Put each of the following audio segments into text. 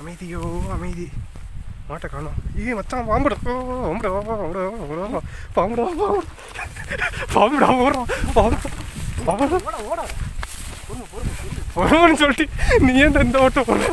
அமைதியோ அமைதி மாட்டை காணோம் ஏய் மச்சான் பாம்புடா பாம்புடா பாம்புடா பாம்புடா பாம்புடா பாம்புடா ஓடுறோம் பாம்பு பாம்புடா ஓட ஓட பொறுமன்னு சொல்லிட்டு நீ ஏன் இந்த ஓட்டம் போன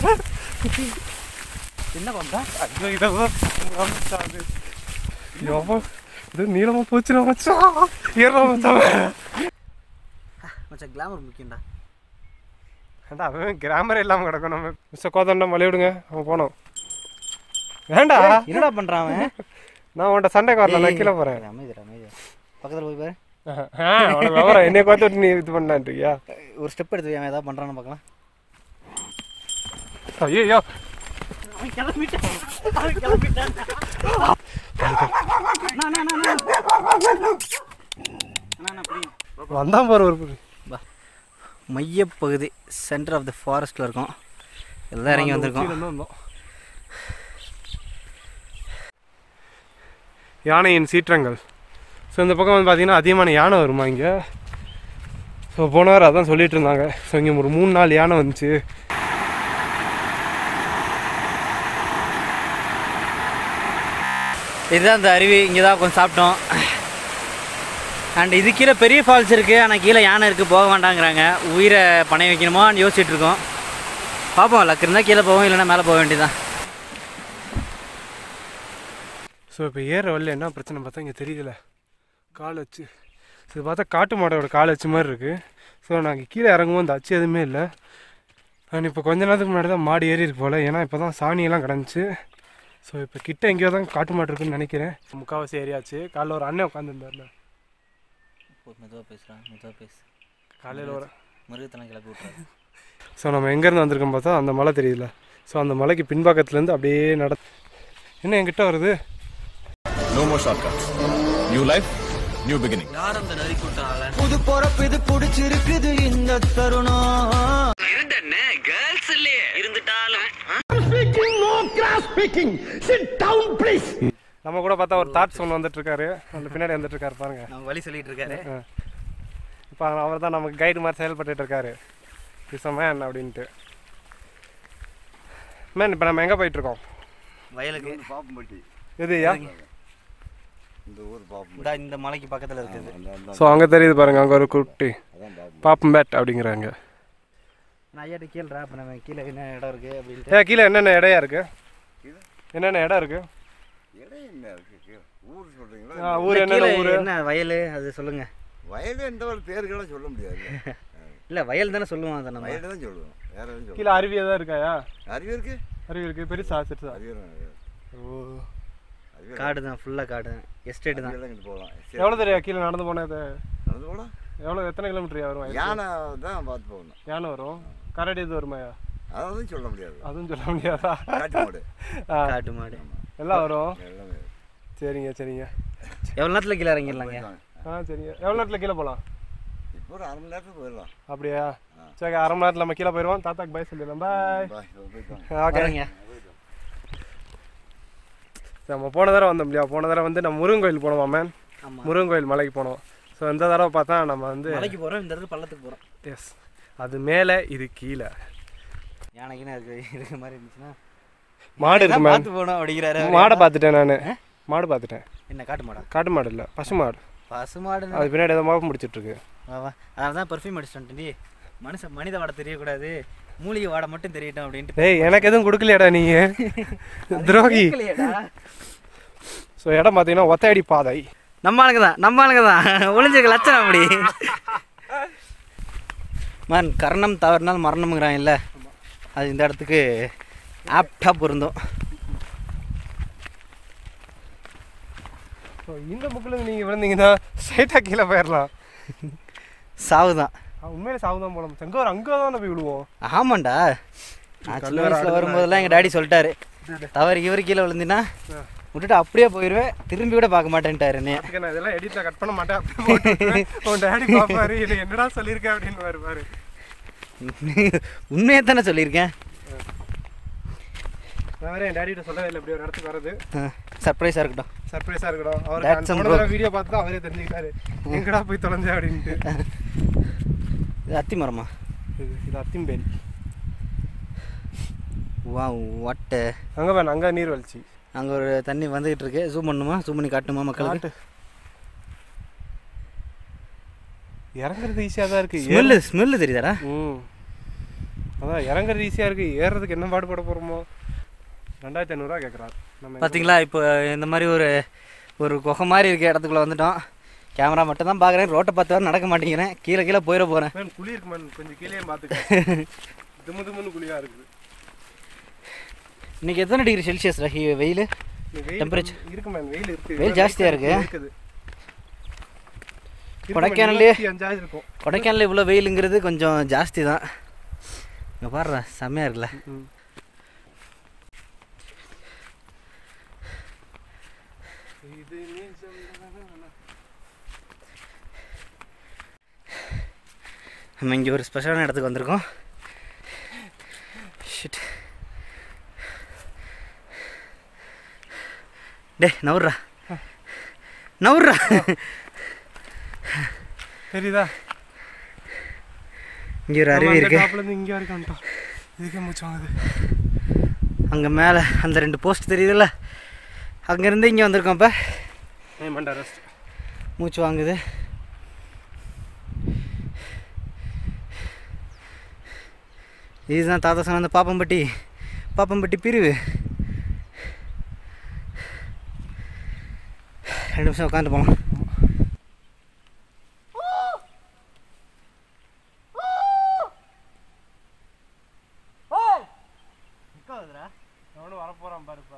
என்ன பண்ணுறா ஐயோ இதெல்லாம் மச்சான் அது யோவா இது நீளமா போச்சுடா மச்சான் ஏறா மச்சான் மச்சான் கிளாமர் முக்கியம்டா ஏண்டா அவன் கிராமரே இல்லாமல் கிடக்கும் நம்ம மிஸ்டர் கோதண்டம் வழி விடுங்க அவன் போனோம் வேண்டா என்னடா பண்ணுறான் அவன் நான் உன்ட்ட சண்டைக்கு வரல நான் கீழே போகிறேன் அமைதிடா அமைதிடா பக்கத்தில் போய் பாரு உனக்கு விவரம் என்னைய பார்த்து நீ இது பண்ணலான்றியா ஒரு ஸ்டெப் எடுத்து வை, அவன் ஏதாவது பண்ணுறான்னு பார்க்கலாம் ஐயோ அவன் கிளம்பிட்டான் அவன் கிளம்பிட்டான் வந்தான் பாரு ஒரு புடி. மையப்பகுதி சென்டர் ஆஃப் த ஃபாரஸ்ட்டில் இருக்கோம் எல்லாம் இறங்கி அந்த வந்திருக்கோம் உச்சியில இருந்து வந்தோம். யானையின் சீற்றங்கள் ஸோ இந்த பக்கம் வந்து பார்த்தீங்கன்னா அதிகமான யானை வருமா இங்கே ஸோ போனவர் அதான் சொல்லிட்டு இருந்தாங்க ஸோ இங்கே ஒரு மூணு நாலு யானை வந்துச்சு இதுதான் அந்த அருவி இங்கே தான் கொஞ்சம் சாப்பிட்டோம் அண்ட் இது கீழே பெரிய ஃபால்ஸ் இருக்குது ஆனால் கீழே யானை இருக்குது போக வேண்டாங்கிறாங்க உயிரை பணைய வைக்கணுமான்னு யோசிச்சுட்டு இருக்கோம் பார்ப்போம் லக்கு இருந்தால் கீழே போவோம் இல்லைன்னா மேலே போக வேண்டியதான் ஸோ இப்போ ஏற வழியில் என்ன பிரச்சனை பார்த்தா இங்கே தெரியுதுல கால் வச்சு ஸோ இது பார்த்தா காட்டு மாடோட கால் வச்ச மாதிரி இருக்குது ஸோ நாங்கள் கீழே இறங்கும்போது இந்த அச்சு எதுவுமே இல்லை நான் இப்போ கொஞ்ச நேரத்துக்கு முன்னாடி தான் மாடு ஏறி இருக்கு போல் ஏன்னா இப்போ தான் சாணியெல்லாம் கிடந்துச்சு ஸோ இப்போ கிட்ட எங்கேயோ தான் காட்டு மாடு இருக்குன்னு நினைக்கிறேன் முக்கால்வாசி ஏரியாச்சு காலைல ஒரு அண்ணன் உட்காந்துருந்தார்ல மெதுவாக பேசுகிறான் மெதுவாக பேசு காலையில் ஒரு மிருகத்தெல்லாம் கிளப்பி விட்றாரு ஸோ நம்ம எங்கேருந்து வந்திருக்கோம் பார்த்தா அந்த மலை தெரியுதுல ஸோ அந்த மலைக்கு பின்பக்கத்துலேருந்து அப்படியே நட என்ன என்கிட்ட வருது No more shortcuts. New life, new beginning. யார் அந்த நரி கூட்டாள புது பொறப்பு இது பிடிச்சிருக்குது இந்த தருணம் இருந்தண்ணே கேர்ள்ஸ் இல்லையே இருந்துட்டாலும் நம்ம கூட பார்த்தா ஒரு தாட்ஸ் ஒன்று வந்துட்டு இருக்காரு அந்த பின்னாடி வந்துட்டு இருக்காரு பாருங்க நம்ம வழி சொல்லிட்டு இருக்காரு இப்போ அவர் தான் நமக்கு கைடு மாதிரி செயல்பட்டுட்டு இருக்காரு இஸ் மேன் அப்படின்ட்டு மேன் இப்போ நம்ம எங்கே போயிட்டு இருக்கோம் வயலுக்கு பாப்பம்பட்டி எது ஐயா இந்த ஊர் பாப்பம்பட்டி இந்த இந்த மலைக்கு பக்கத்தில் இருக்குது அந்த அந்த ஸோ அங்கே தெரியுது பாருங்க அங்கே ஒரு குட்டி அதான் பாப்பம் பாப்பம்பேட் அப்படிங்கிறாங்க நான் ஐயாட்ட கீழே அப்போ நம்ம கீழே என்ன இடம் இருக்குது அப்படின்ட்டு ஏ கீழே என்னென்ன இடையா இருக்கு என்னென்ன இடம் இருக்கு இடம் என்ன இருக்கு கீழே? ஊர் ஆ, சொல்றீங்களா ஊர் இல்ல, என்னென்ன கீழே ஊர் என்ன வயல் அது சொல்லுங்க வயலு எந்த ஒரு பேர்களாம் சொல்ல முடியாது இல்ல வயல் தானே சொல்லுவோம் அதை நம்ம வயலு தான் சொல்லுவோம் வேற எதுவும் சொல்லுவோம் கீழே அருவி எதாவது இருக்காயா அருவி இருக்கு அருவி இருக்கு பெருசா சிறுசா அருவி இருக்கு. ஓ அருவி காடு தான் ஃபுல்லாக காடு தான் எஸ்டேட் தான் அருவியெல்லாம் இங்கிட்டு போகலாம் சரி. எவ்வளோ தெரியா கீழே நடந்து போனது நடந்து போகலாம் எவ்வளோ எத்தனை கிலோமீட்டர் வரும் வயலுக்கு? யானை தான் பார்த்து போகணும் யானை வரும் கரடி இது வருமாயா அதான் சொல்ல முடியாது அதுவும் சொல்ல முடியாதா காட்டு மாடு ஆ, காட்டு மாடு எல்லாம் வரும் எல்லாமே சரிங்க சரிங்க எவ்வளோ நேரத்தில் கீழே இறங்கிடலாங்க ஆ சரிங்க எவ்வளோ நேரத்தில் கீழே போகலாம் இப்போ ஒரு அரை மணி நேரத்துக்கு போயிடலாம் அப்படியா சரி அரை மணி நேரத்தில் நம்ம கீழே போயிடுவோம் தாத்தாக்கு பாய் சொல்லிடலாம் பாய் பாய் போயிட்டு ஓகே பாருங்க நம்ம போன தடவை வந்தோம் இல்லையா போன தடவை வந்து நம்ம முருகன் கோயில் போனோமா மேன் ஆமா முருகன் கோயில் மலைக்கு போனோம் ஸோ இந்த தடவை பார்த்தா நம்ம வந்து மலைக்கு போகிறோம் இந்த இடத்துல பள்ளத்துக்கு போகிறோம் எஸ் அது மேலே இது கீழே யானைக்குன்னு இருக்கு இருக்கிற மாதிரி இருந்துச்சுன்னா மாடு இருக்கு மேம் பார்த்து போகணும் அப்படிங்கிறாரு மாடை பார்த்துட்டேன் நான் மாடு பார்த்துட்டேன் என்ன காட்டு மாடா காட்டு மாடு இல்லை பசு மாடு பசு மாடு அது பின்னாடி ஏதோ மாவு முடிச்சிட்டு இருக்கு அதனால தான் பர்ஃப்யூம் அடிச்சிட்டு மனுஷன் மனித வாடை தெரியக்கூடாது மூலிகை வாடை மட்டும் தெரியட்டும் அப்படின்ட்டு டேய் எனக்கு எதுவும் கொடுக்கலையாடா நீங்க துரோகி கேட்கலையேடா. ஸோ இடம் பார்த்தீங்கன்னா ஒத்தையடி பாதை நம்ம ஆளுங்க தான் நம்ம ஆளுங்க தான் ஒளிஞ்சிருக்க லட்சணம் அப்படி மேன் கர்ணம் தவறினால் மரணம்ங்கிறான் இல்லை அது இந்த இடத்துக்கு ஆப்டாக பொருந்தும் ஸோ இந்த புக்கில் நீங்கள் விழுந்தீங்கன்னா ஸ்ட்ரைட்டாக கீழே போயிடலாம் சாவு தான் ஆ, உண்மையிலே சாவு தான் போகலாம் செங்க ஒரு அங்கே தான் போய் விழுவோம் ஆமாண்டா நான் சின்ன வயசில் வரும்போதெல்லாம் எங்கள் டாடி சொல்லிட்டாரு தவறு இவர் கீழே விழுந்தினா விட்டுட்டு அப்படியே போயிடுவேன் திரும்பி கூட பார்க்க மாட்டேன்ட்டாரு என்னைய அதுக்கு நான் இதெல்லாம் எடிட்டில் கட் பண்ண மாட்டேன் அப்படியே போட்டு விட்டுருவேன். உன் டேடி பார்ப்பாரு இது என்னடா சொல்லியிருக்கேன் அப்படின்னு வருவாரு உண்மையை தானே சொல்லியிருக்கேன் நான் வேற என் டேடிகிட்ட சொல்லவே இல்லை இப்படி ஒரு இடத்துக்கு வரது சர்ப்ரைஸாக இருக்கட்டும் சர்ப்ரைஸாக இருக்கட்டும் That's some அவர் வீடியோ பார்த்து தான் அவரே தெரிஞ்சுக்கிட்டாரு எங்கடா போய் தொலைஞ்ச அப்படின்ட்டு இது அத்தி மரமா இது இது அத்திம்பேரி வா வாட்டு அங்கே வேணும் அங்கே நீர் வலிச்சு அங்கே ஒரு தண்ணி வந்துகிட்டு இருக்கு ஜூம் பண்ணுமா ஜூம் பண்ணி காட்டுமா மக்களுக்கு காட்டு இறங்குறது ஈஸியாக தான் இருக்கு ஸ்மெல்லு ஸ்மெல்லு தெரியுதாடா ம் அதான் இறங்குறது ஈஸியாக இருக்கு ஏறுறதுக்கு என்ன பாடுபட போகிறோமோ ரெண்டாயிரத்தி ஐநூறுரூவா கேட்குறாரு நம்ம பார்த்தீங்களா இப்போ இந்த மாதிரி ஒரு ஒரு குகை மாதிரி இருக்க இடத்துக்குள்ள வந்துட்டோம் கேமரா மட்டும் தான் பார்க்குறேன் ரோட்டை பார்த்து வர நடக்க மாட்டேங்கிறேன் கீழே கீழே போயிட போகிறேன் மேன் குழி இருக்கு மேன் கொஞ்சம் கீழே பார்த்துக்க தும்மு தும்முன்னு குழியாக இருக்குது இன்னைக்கு எத்தனை டிகிரி செல்சியஸ் வெயில் இந்த வெயில் Temperature. இருக்கு மேன் வெயில் இருக்கு வெயில் ஜாஸ்தியா இருக்கு. இருக்குது கொடைக்கானல்லே- அஞ்சாவது இருக்கும் கொடைக்கானல் இவ்வளோ வெயிலுங்கிறது கொஞ்சம் ஜாஸ்தி தான் இங்கே பாடுறா செம்மையாக இருக்குல்ல ம். இது நிஜம்தானா? நம்ம இங்கே ஒரு ஸ்பெஷலான இடத்துக்கு வந்திருக்கோம் ஷிட் டே நவுர்றா நவுர்றா தெரியுதா இங்கே ஒரு அருவி இருக்கு இருந்து இங்கே வரைக்கும் வந்துட்டோம் இதுக்கே மூச்சு வாங்குது அங்கே மேலே அந்த ரெண்டு போஸ்ட் தெரியுதுல்ல அங்கேருந்து இங்கே வந்திருக்கோம் இப்போ ஏமாண்டா ரெஸ்ட் மூச்சு வாங்குது இதுதான் தாத்தா சொன்ன அந்த பாப்பம்பட்டி பாப்பம்பட்டி பிரிவு ரெண்டு நிமிஷம் உட்காந்து போகலாம் அவனும் வரப்போகிறான் பாருப்பா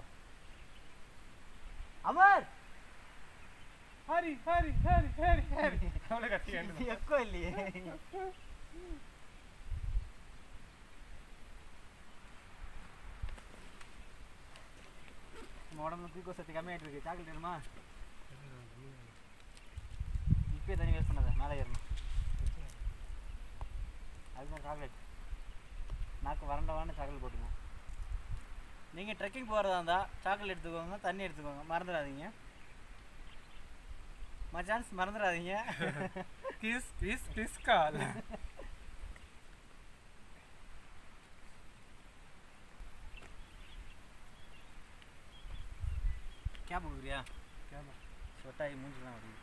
அமர் ஹரி ஹரி ஹரி ஹரி ஹரி அவனை கட்டி வேண்டும் எக்கோ இல்லையே நம்ம உடம்புல குளுக்கோஸ் சத்து கம்மியாயிட்டு இருக்கு சாக்லேட் வேணுமா இப்பயே தண்ணி வேஸ்ட் பண்ணாத மேலே ஏறணும் அதுதான் சாக்லேட் நாக்கு வறண்டவான சாக்லேட் போட்டுங்க நீங்கள் ட்ரெக்கிங் போகிறதா இருந்தால் சாக்லேட் எடுத்துக்கோங்க தண்ணி எடுத்துக்கோங்க மறந்துடாதீங்க மச்சான்ஸ் மறந்துடாதீங்க கிஸ் கிஸ் கிஸ் கால் கேப் கொடுக்குறியா சொட்டாகி மூஞ்சிலாம் வருது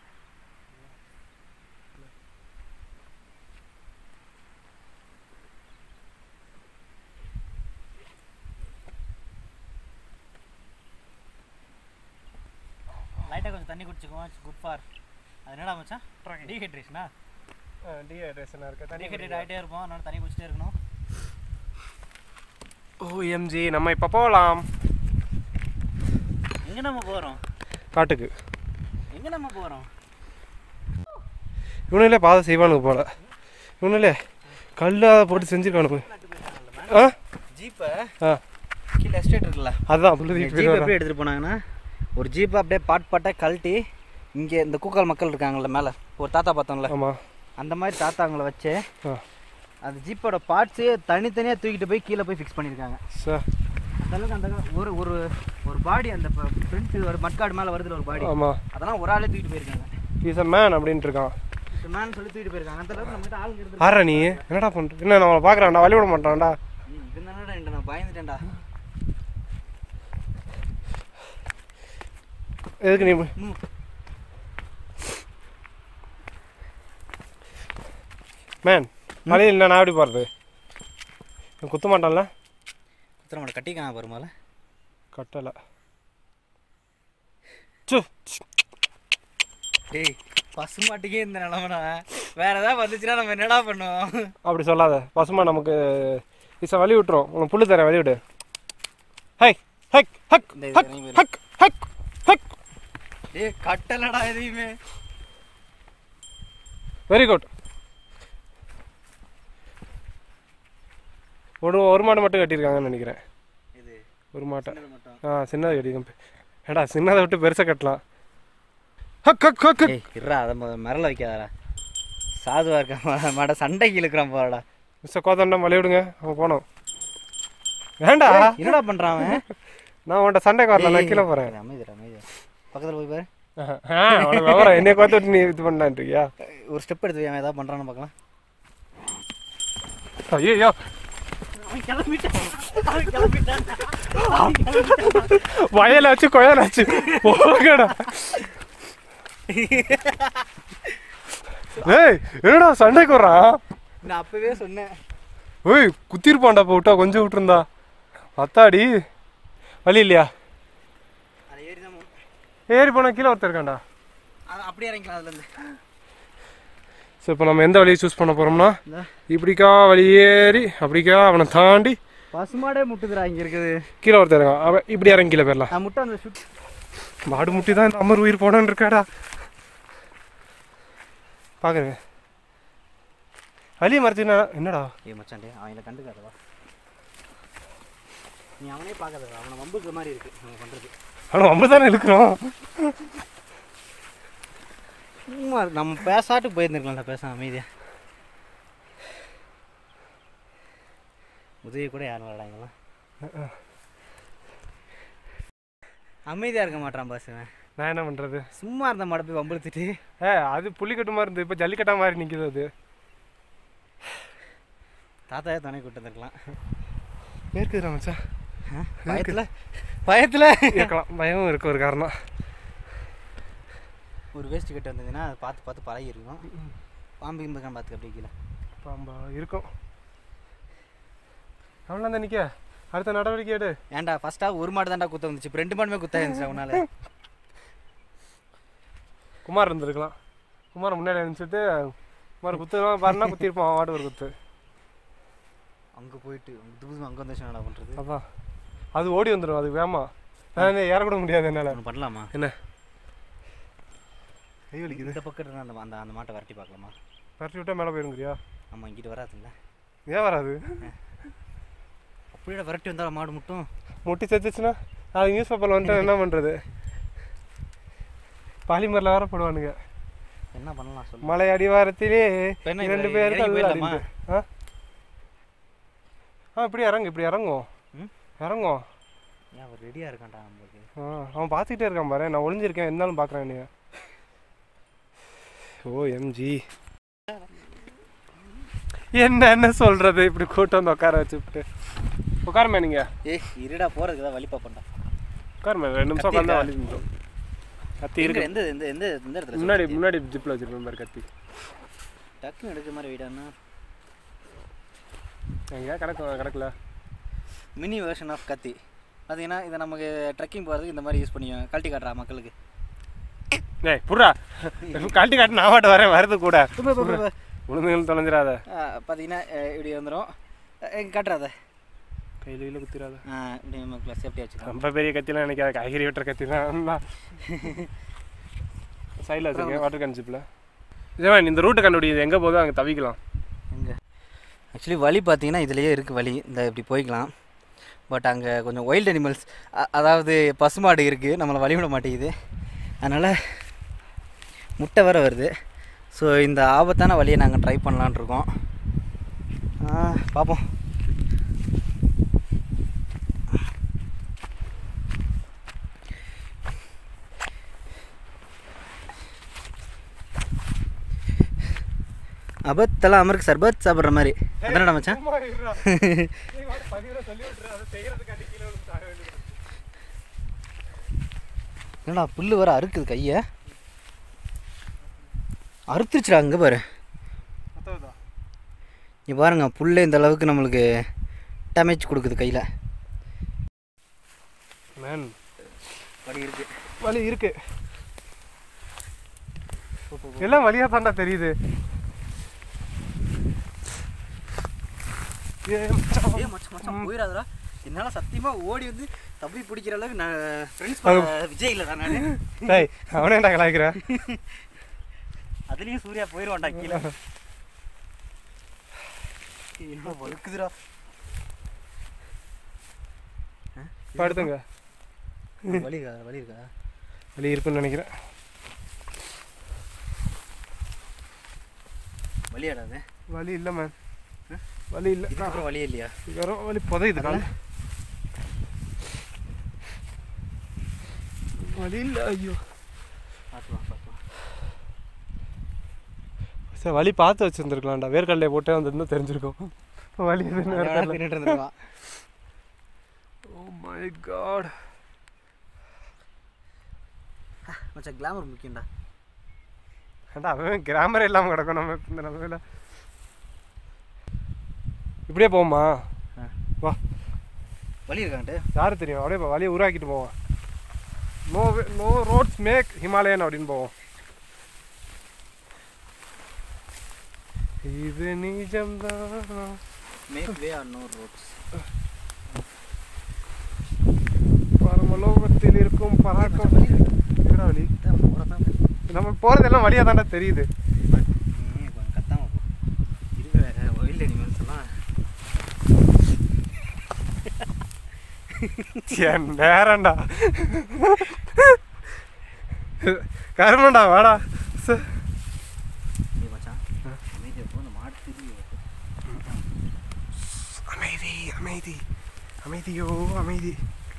லைட்டாக கொஞ்சம் தண்ணி குடிச்சுக்குவோம் இட்ஸ் குட் ஃபார் அது என்னடா மச்சான் டீஹைட்ரேஷனா டீஹைட்ரேஷனாக இருக்க தண்ணி டீஹைட்ரேட் ஆகிட்டே இருப்போம் அதனால தண்ணி குடிச்சிட்டே இருக்கணும் ஓஎம்ஜி நம்ம இப்போ போகலாம் எங்கே நம்ம போகிறோம் காட்டுக்கு எங்கே நம்ம போகிறோம் இவனுங்களே பாதை செய்வானுங்க போல இவனுங்களே கல்லாத போட்டு செஞ்சுருக்கானுங்க ஆ ஜீப்பை ஆ கீழே எஸ்டேட் இருக்குல்ல அதுதான் புல்லு ஜீப் தீட்டு எப்படி எடுத்துகிட்டு போனாங்கன்னா ஒரு ஜீப்பை அப்படியே பாட் பாட்டாக கழட்டி இங்கே இந்த கூக்கால் மக்கள் இருக்காங்கல்ல மேலே ஒரு தாத்தா பார்த்தோம்ல ஆமாம் அந்த மாதிரி தாத்தாங்களை வச்சு ஆ அந்த ஜீப்போட பார்ட்ஸே தனித்தனியாக தூக்கிட்டு போய் கீழே போய் ஃபிக்ஸ் பண்ணியிருக்காங்க சார் அந்த அளவுக்கு அந்த ஒரு ஒரு ஒரு பாடி அந்த ஃப்ரண்ட் ஒரு மட்காடு மேலே வருதுல ஒரு பாடி ஆமாம் அதெல்லாம் ஒரு ஆளே தூக்கிட்டு போயிருக்காங்க இஸ் அ மேன் அப்படின்ட்டு இருக்கான் மேன் சொல்லி தூக்கிட்டு போயிருக்காங்க அந்த அளவுக்கு நம்மகிட்ட ஆளுங்க இருந்து ஆறா நீ என்னடா பண்ணுற என்ன நான் அவனை பார்க்குறான்டா வழி விட மாட்டான்டா இருந்தானடா என்கிட்ட நான் பயந்துட்டேன்டா எதுக்கு நீ ம். மேன் வழியில் இல்லை நான் எப்படி போகிறது குத்த மாட்டான்ல குத்துற மாட்டேன் கட்டிக்காம பெருமாள் கட்டலை சு டேய் பசுமாட்டுக்கே இந்த நிலமனா வேற ஏதாவது வந்துச்சுன்னா நம்ம என்னடா பண்ணுவோம் அப்படி சொல்லாத பசுமா நமக்கு இசை வழி விட்டுரும் உனக்கு புல்லு தரேன் வழி விடு ஹை ஹக் ஹக் இந்த இது ஹக் இறங்கி போயிரு. ஹக் ஹக் ஹக் டேய் கட்டலடா எதையுமே வெரி குட் ஒரு ஒரு மாடு மட்டும் கட்டியிருக்காங்கன்னு நினைக்கிறேன் இது ஒரு மாட்டை சின்னது மட்டும் ஆ சின்னதை கட்டியிருக்கேன் ஏடா சின்னதை விட்டு பெருசாக கட்டலாம் ஹக் ஹக் ஹக் ஹக் ஏய் இருடா அதை மொத மிரள வைக்காதடா சாதுவா இருக்க மாட சண்டைக்கு இழுக்கிறான் போடா மிஸ்டர் கோதண்டம் வழி விடுங்க அவன் போனோம் வேண்டா என்னடா பண்றான் அவன் நான் உன்கிட்ட சண்டைக்கு வரல நான் கீழே போகிறேன் அமைதி அமைதி பக்கத்துல போய் பாரு உனக்கு விவரம் என்னைய கோத்து விட்டு நீ இது பண்ணான்றியா ஒரு ஸ்டெப் எடுத்து வை, அவன் ஏதாவது பண்றான்னு பார்க்கலாம் ஐயோ அவன் கிளம்பிட்டான் அவன் கிளம்பிட்டான் வயலாச்சு கொயலாச்சு போகடா ஏய் என்னடா சண்டைக்கு வர்றான் நான் அப்பவே சொன்னேன் ஏய் குத்திருப்பான்டா இப்போ விட்டா கொஞ்சம் விட்டுருந்தா அத்தாடி வழி இல்லையா அதை ஏறி தான் போகணும். ஏறி போனா கீழே ஒருத்தர் இருக்கான்டா அது அப்படியே இறங்கிக்கலாம் அதுலேருந்து ஸோ இப்போ நம்ம எந்த வழியை சூஸ் பண்ண போறோம்னா இந்த இப்படிக்கா வழி ஏறி அப்படிக்கா அவனை தாண்டி பசுமாடே முட்டுதுடா இங்கே இருக்குது கீழே ஒருத்தர் இருக்கான் அவன் இப்படி இறங்கி கீழே போயிடலாம் நான் முட்டை அந்த சுட் மாடு முட்டி தான் இந்த அமர் உயிர் போனான்னு இருக்காடா பார்க்குறேன் வழியை மறைச்சினா என்னடா ஏ மச்சான்டே அவங்கள கண்டுக்காதவா நீ அவனே பார்க்காதவா அவனை வம்புக்கிற மாதிரி இருக்கு நம்ம பண்ணுறது ஆனால் நம்ம தானே இருக்கிறோம் சும்மா நம்ம பேசாட்டு போயிருந்துருக்கலாம்டா பேச அமைதியா உதவி கூட யாரும் விளாடாங்களாம் அமைதியாக இருக்க மாட்டான் பாஸ் இவன் நான் என்ன பண்ணுறது சும்மா இருந்த மாட போய் வம்புழுத்துட்டு ஏ அது புள்ளிக்கட்டு மாதிரி இருந்து இப்போ ஜல்லிக்கட்டா மாதிரி நிற்கிது அது தாத்தாவே துணை கூட்டு வந்துருக்கலாம் இருக்குதுடா மச்சான் பயத்தில் பயத்தில் இருக்கலாம் பயமும் இருக்கு ஒரு காரணம் ஒரு வேஸ்ட் கட்டு வந்ததுன்னா அதை பார்த்து பார்த்து பழகி இருக்கும் பாம்பு கிம்புக்கான் பார்த்துக்க அப்படியே கீழே பாம்பா இருக்கும் அவ்வளோ தான் நிற்க அடுத்த நடவடிக்கை எடு ஏன்டா ஃபர்ஸ்ட்டாக ஒரு மாடு தான்டா குத்த வந்துச்சு இப்போ ரெண்டு மாடுமே குத்த இருந்துச்சு அவனால குமார் இருந்திருக்கலாம் குமார் முன்னாடி அனுப்பிச்சிட்டு குமார் குத்துலாம் பாருன்னா குத்திருப்பான் அவன் வாட்டு ஒரு குத்து அங்கே போயிட்டு புது புது அங்கே வந்துச்சு என்னடா பண்ணுறது அதான் அது ஓடி வந்துடும் அது வேமா நான் ஏறக்கூட முடியாது என்னால் ஒன்று பண்ணலாமா என்ன கை வலிக்குது இந்த பக்கம் இருந்தா அந்த அந்த அந்த மாட்டை விரட்டி பார்க்கலாமா பரட்டி விட்டா மேலே போயிருங்கிறியா ஆமாம் இங்கிட்டு வராதுல்ல ஏன் வராது அப்படியே விரட்டி வந்தாலும் மாடு மட்டும் முட்டி செத்துச்சுன்னா அது நியூஸ் பேப்பரில் வந்துட்டு என்ன பண்ணுறது பாலிமரில் வேற போடுவானுங்க என்ன பண்ணலாம் சொல்லு மலை அடிவாரத்திலே இப்ப என்ன இரண்டு இப்ப பேர் இறங்கி கல் போயிடலாமா? அப்படின்ட்டு. ஆ ஆ இப்படி இறங்கு இப்படி இறங்கும் ம்? இறங்கும் ஏன் அவர் ரெடியாக இருக்கான்டா நம்மளுக்கு ஆ அவன் பார்த்துக்கிட்டே இருக்கான் பாரு நான் ஒளிஞ்சிருக்கேன் இருந்தாலும் பார்க்குறேன் நீ ஓ எம்ஜி என்ன என்ன சொல்றது இப்படி கூட்டம் வந்து உட்கார வச்சுட்டு உட்காருமே நீங்க ஏய் இருடா போகிறதுக்கு தான் வழி பார்ப்போம்டா உட்காருமே ரெண்டு நிமிஷம் கத்தி உட்காந்து இருக்கா? வலி நிமிஷம் கத்தி எங்க இருக்கு எந்த எந்த எந்த எந்த இடத்துல முன்னாடி சுத்துச்சு? முன்னாடி ஜிப்பில் வச்சிருப்பேன் பாரு கத்தி டக்குன்னு எடுக்கிற மாதிரி வெயிட்டானா எங்கேயா கிடக்கும் கிடக்கல மினி வெர்ஷன் ஆஃப் கத்தி பார்த்தீங்கன்னா இதை நமக்கு ட்ரெக்கிங் போகிறதுக்கு இந்த மாதிரி யூஸ் பண்ணிக்கோங்க கழட்டி காட்டுறா மக்களுக்கு ஏய் புறா கழட்டி காட்டு நான் பாட்டு வரேன் வரது கூட உளுந்துகள் தொலைஞ்சிடாத பார்த்தீங்கன்னா இப்படி வந்துடும் காட்டுறாத கையில் கையில் குத்திராத ஆ, இப்படி நமக்கு சேஃப்டியாக வச்சுக்கலாம் ரொம்ப பெரிய கத்திலாம் நினைக்காத காய்கறி வெட்டுற கத்தி தான் சைடில் வச்சுருக்கேன் வாட்டர் கேன் ஜிப்பில் இதேவன் இந்த ரூட்டை கண்டுபிடிக்குது எங்கே போதோ அங்கே தவிக்கலாம் எங்கே ஆக்சுவலி வழி பார்த்தீங்கன்னா இதுலேயே இருக்குது வழி இந்த இப்படி போய்க்கலாம் பட் அங்கே கொஞ்சம் வைல்ட் அனிமல்ஸ் அதாவது பசுமாடு இருக்குது நம்மளை வழிவிட மாட்டேங்குது அதனால் முட்டை வேற வருது ஸோ இந்த ஆபத்தான வழியை நாங்கள் ட்ரை பண்ணலான்னு இருக்கோம் ஆ, பார்ப்போம் அபத்தெல்லாம் அமருக்கு சர்பத் சாப்பிட்ற மாதிரி அதானடா மச்சான் என்னடா புல்லு வர அறுக்குது கையை அறுத்துருச்சுடா அங்கே பாரு இங்கே பாருங்க புல்லே இந்த அளவுக்கு நம்மளுக்கு டேமேஜ் கொடுக்குது கையில் மேன் வலி இருக்கு வலி இருக்கு எல்லாம் வழியாக தாண்டா தெரியுது ஏ, மச்சான். ஏ மச்சான் மச்சான் போயிடாதடா என்னால் சத்தியமாக ஓடி வந்து தப்பி பிடிக்கிற அளவுக்கு நான் ஃப்ரெண்ட்ஸ் விஜய் இல்லைடா நான் டேய் அவனே என்ன கலாய்க்கிற அதுலேயும் சூர்யா போயிடுவான்டா கீழே என்ன வழுக்குதுடா படுத்துங்க வலி இருக்கா வலி இருக்கா வலி இருக்குன்னு நினைக்கிறேன் வலியாடா அது வலி இல்லை மேன் வலி இல்லை இதுக்கப்புறம் வலியே இல்லையா வெறும் வலி புதையுது கால் வலி இல்லை ஐயோ பார்த்துலாம் பார்த்துலாம் சரி வலி பார்த்து வச்சுருந்துருக்கலாம்டா வேர்க்கடலையை போட்டே வந்துருந்தா தெரிஞ்சிருக்கும் வலி எதுன்னு வேற தெரியல. தின்னுட்டு இருந்திருக்கான் ஓ மை காட் மச்சான் கிளாமர் முக்கியம்டா ஏன்டா அவன் கிராமரே இல்லாமல் கிடக்கும் நம்ம இந்த நிலமையில இப்படியே போவோமா ஆ. வா வலி இருக்கான்ட்டு யாரு தெரியும் அப்படியே போ, வழியை உருவாக்கிட்டு போவோம் no no roads make Himalayan அப்படின்னு போவோம் இது நிஜம்தான் make way are no roads பரமலோகத்தில் இருக்கும் பராக்கம் எங்கடா வழி நம்ம போறதெல்லாம் வழியா தாண்டா தெரியுது கொஞ்சம் கத்தாம போ இருக்கிற ஒயில் அனிமல்ஸ் எல்லாம் என் நேரம்டா கருமண்டா வாடா ச- ஏய் மச்சான் அமைதியாக போ அந்த மாடு திரும்பி அமைதி அமைதி அமைதியோ அமைதி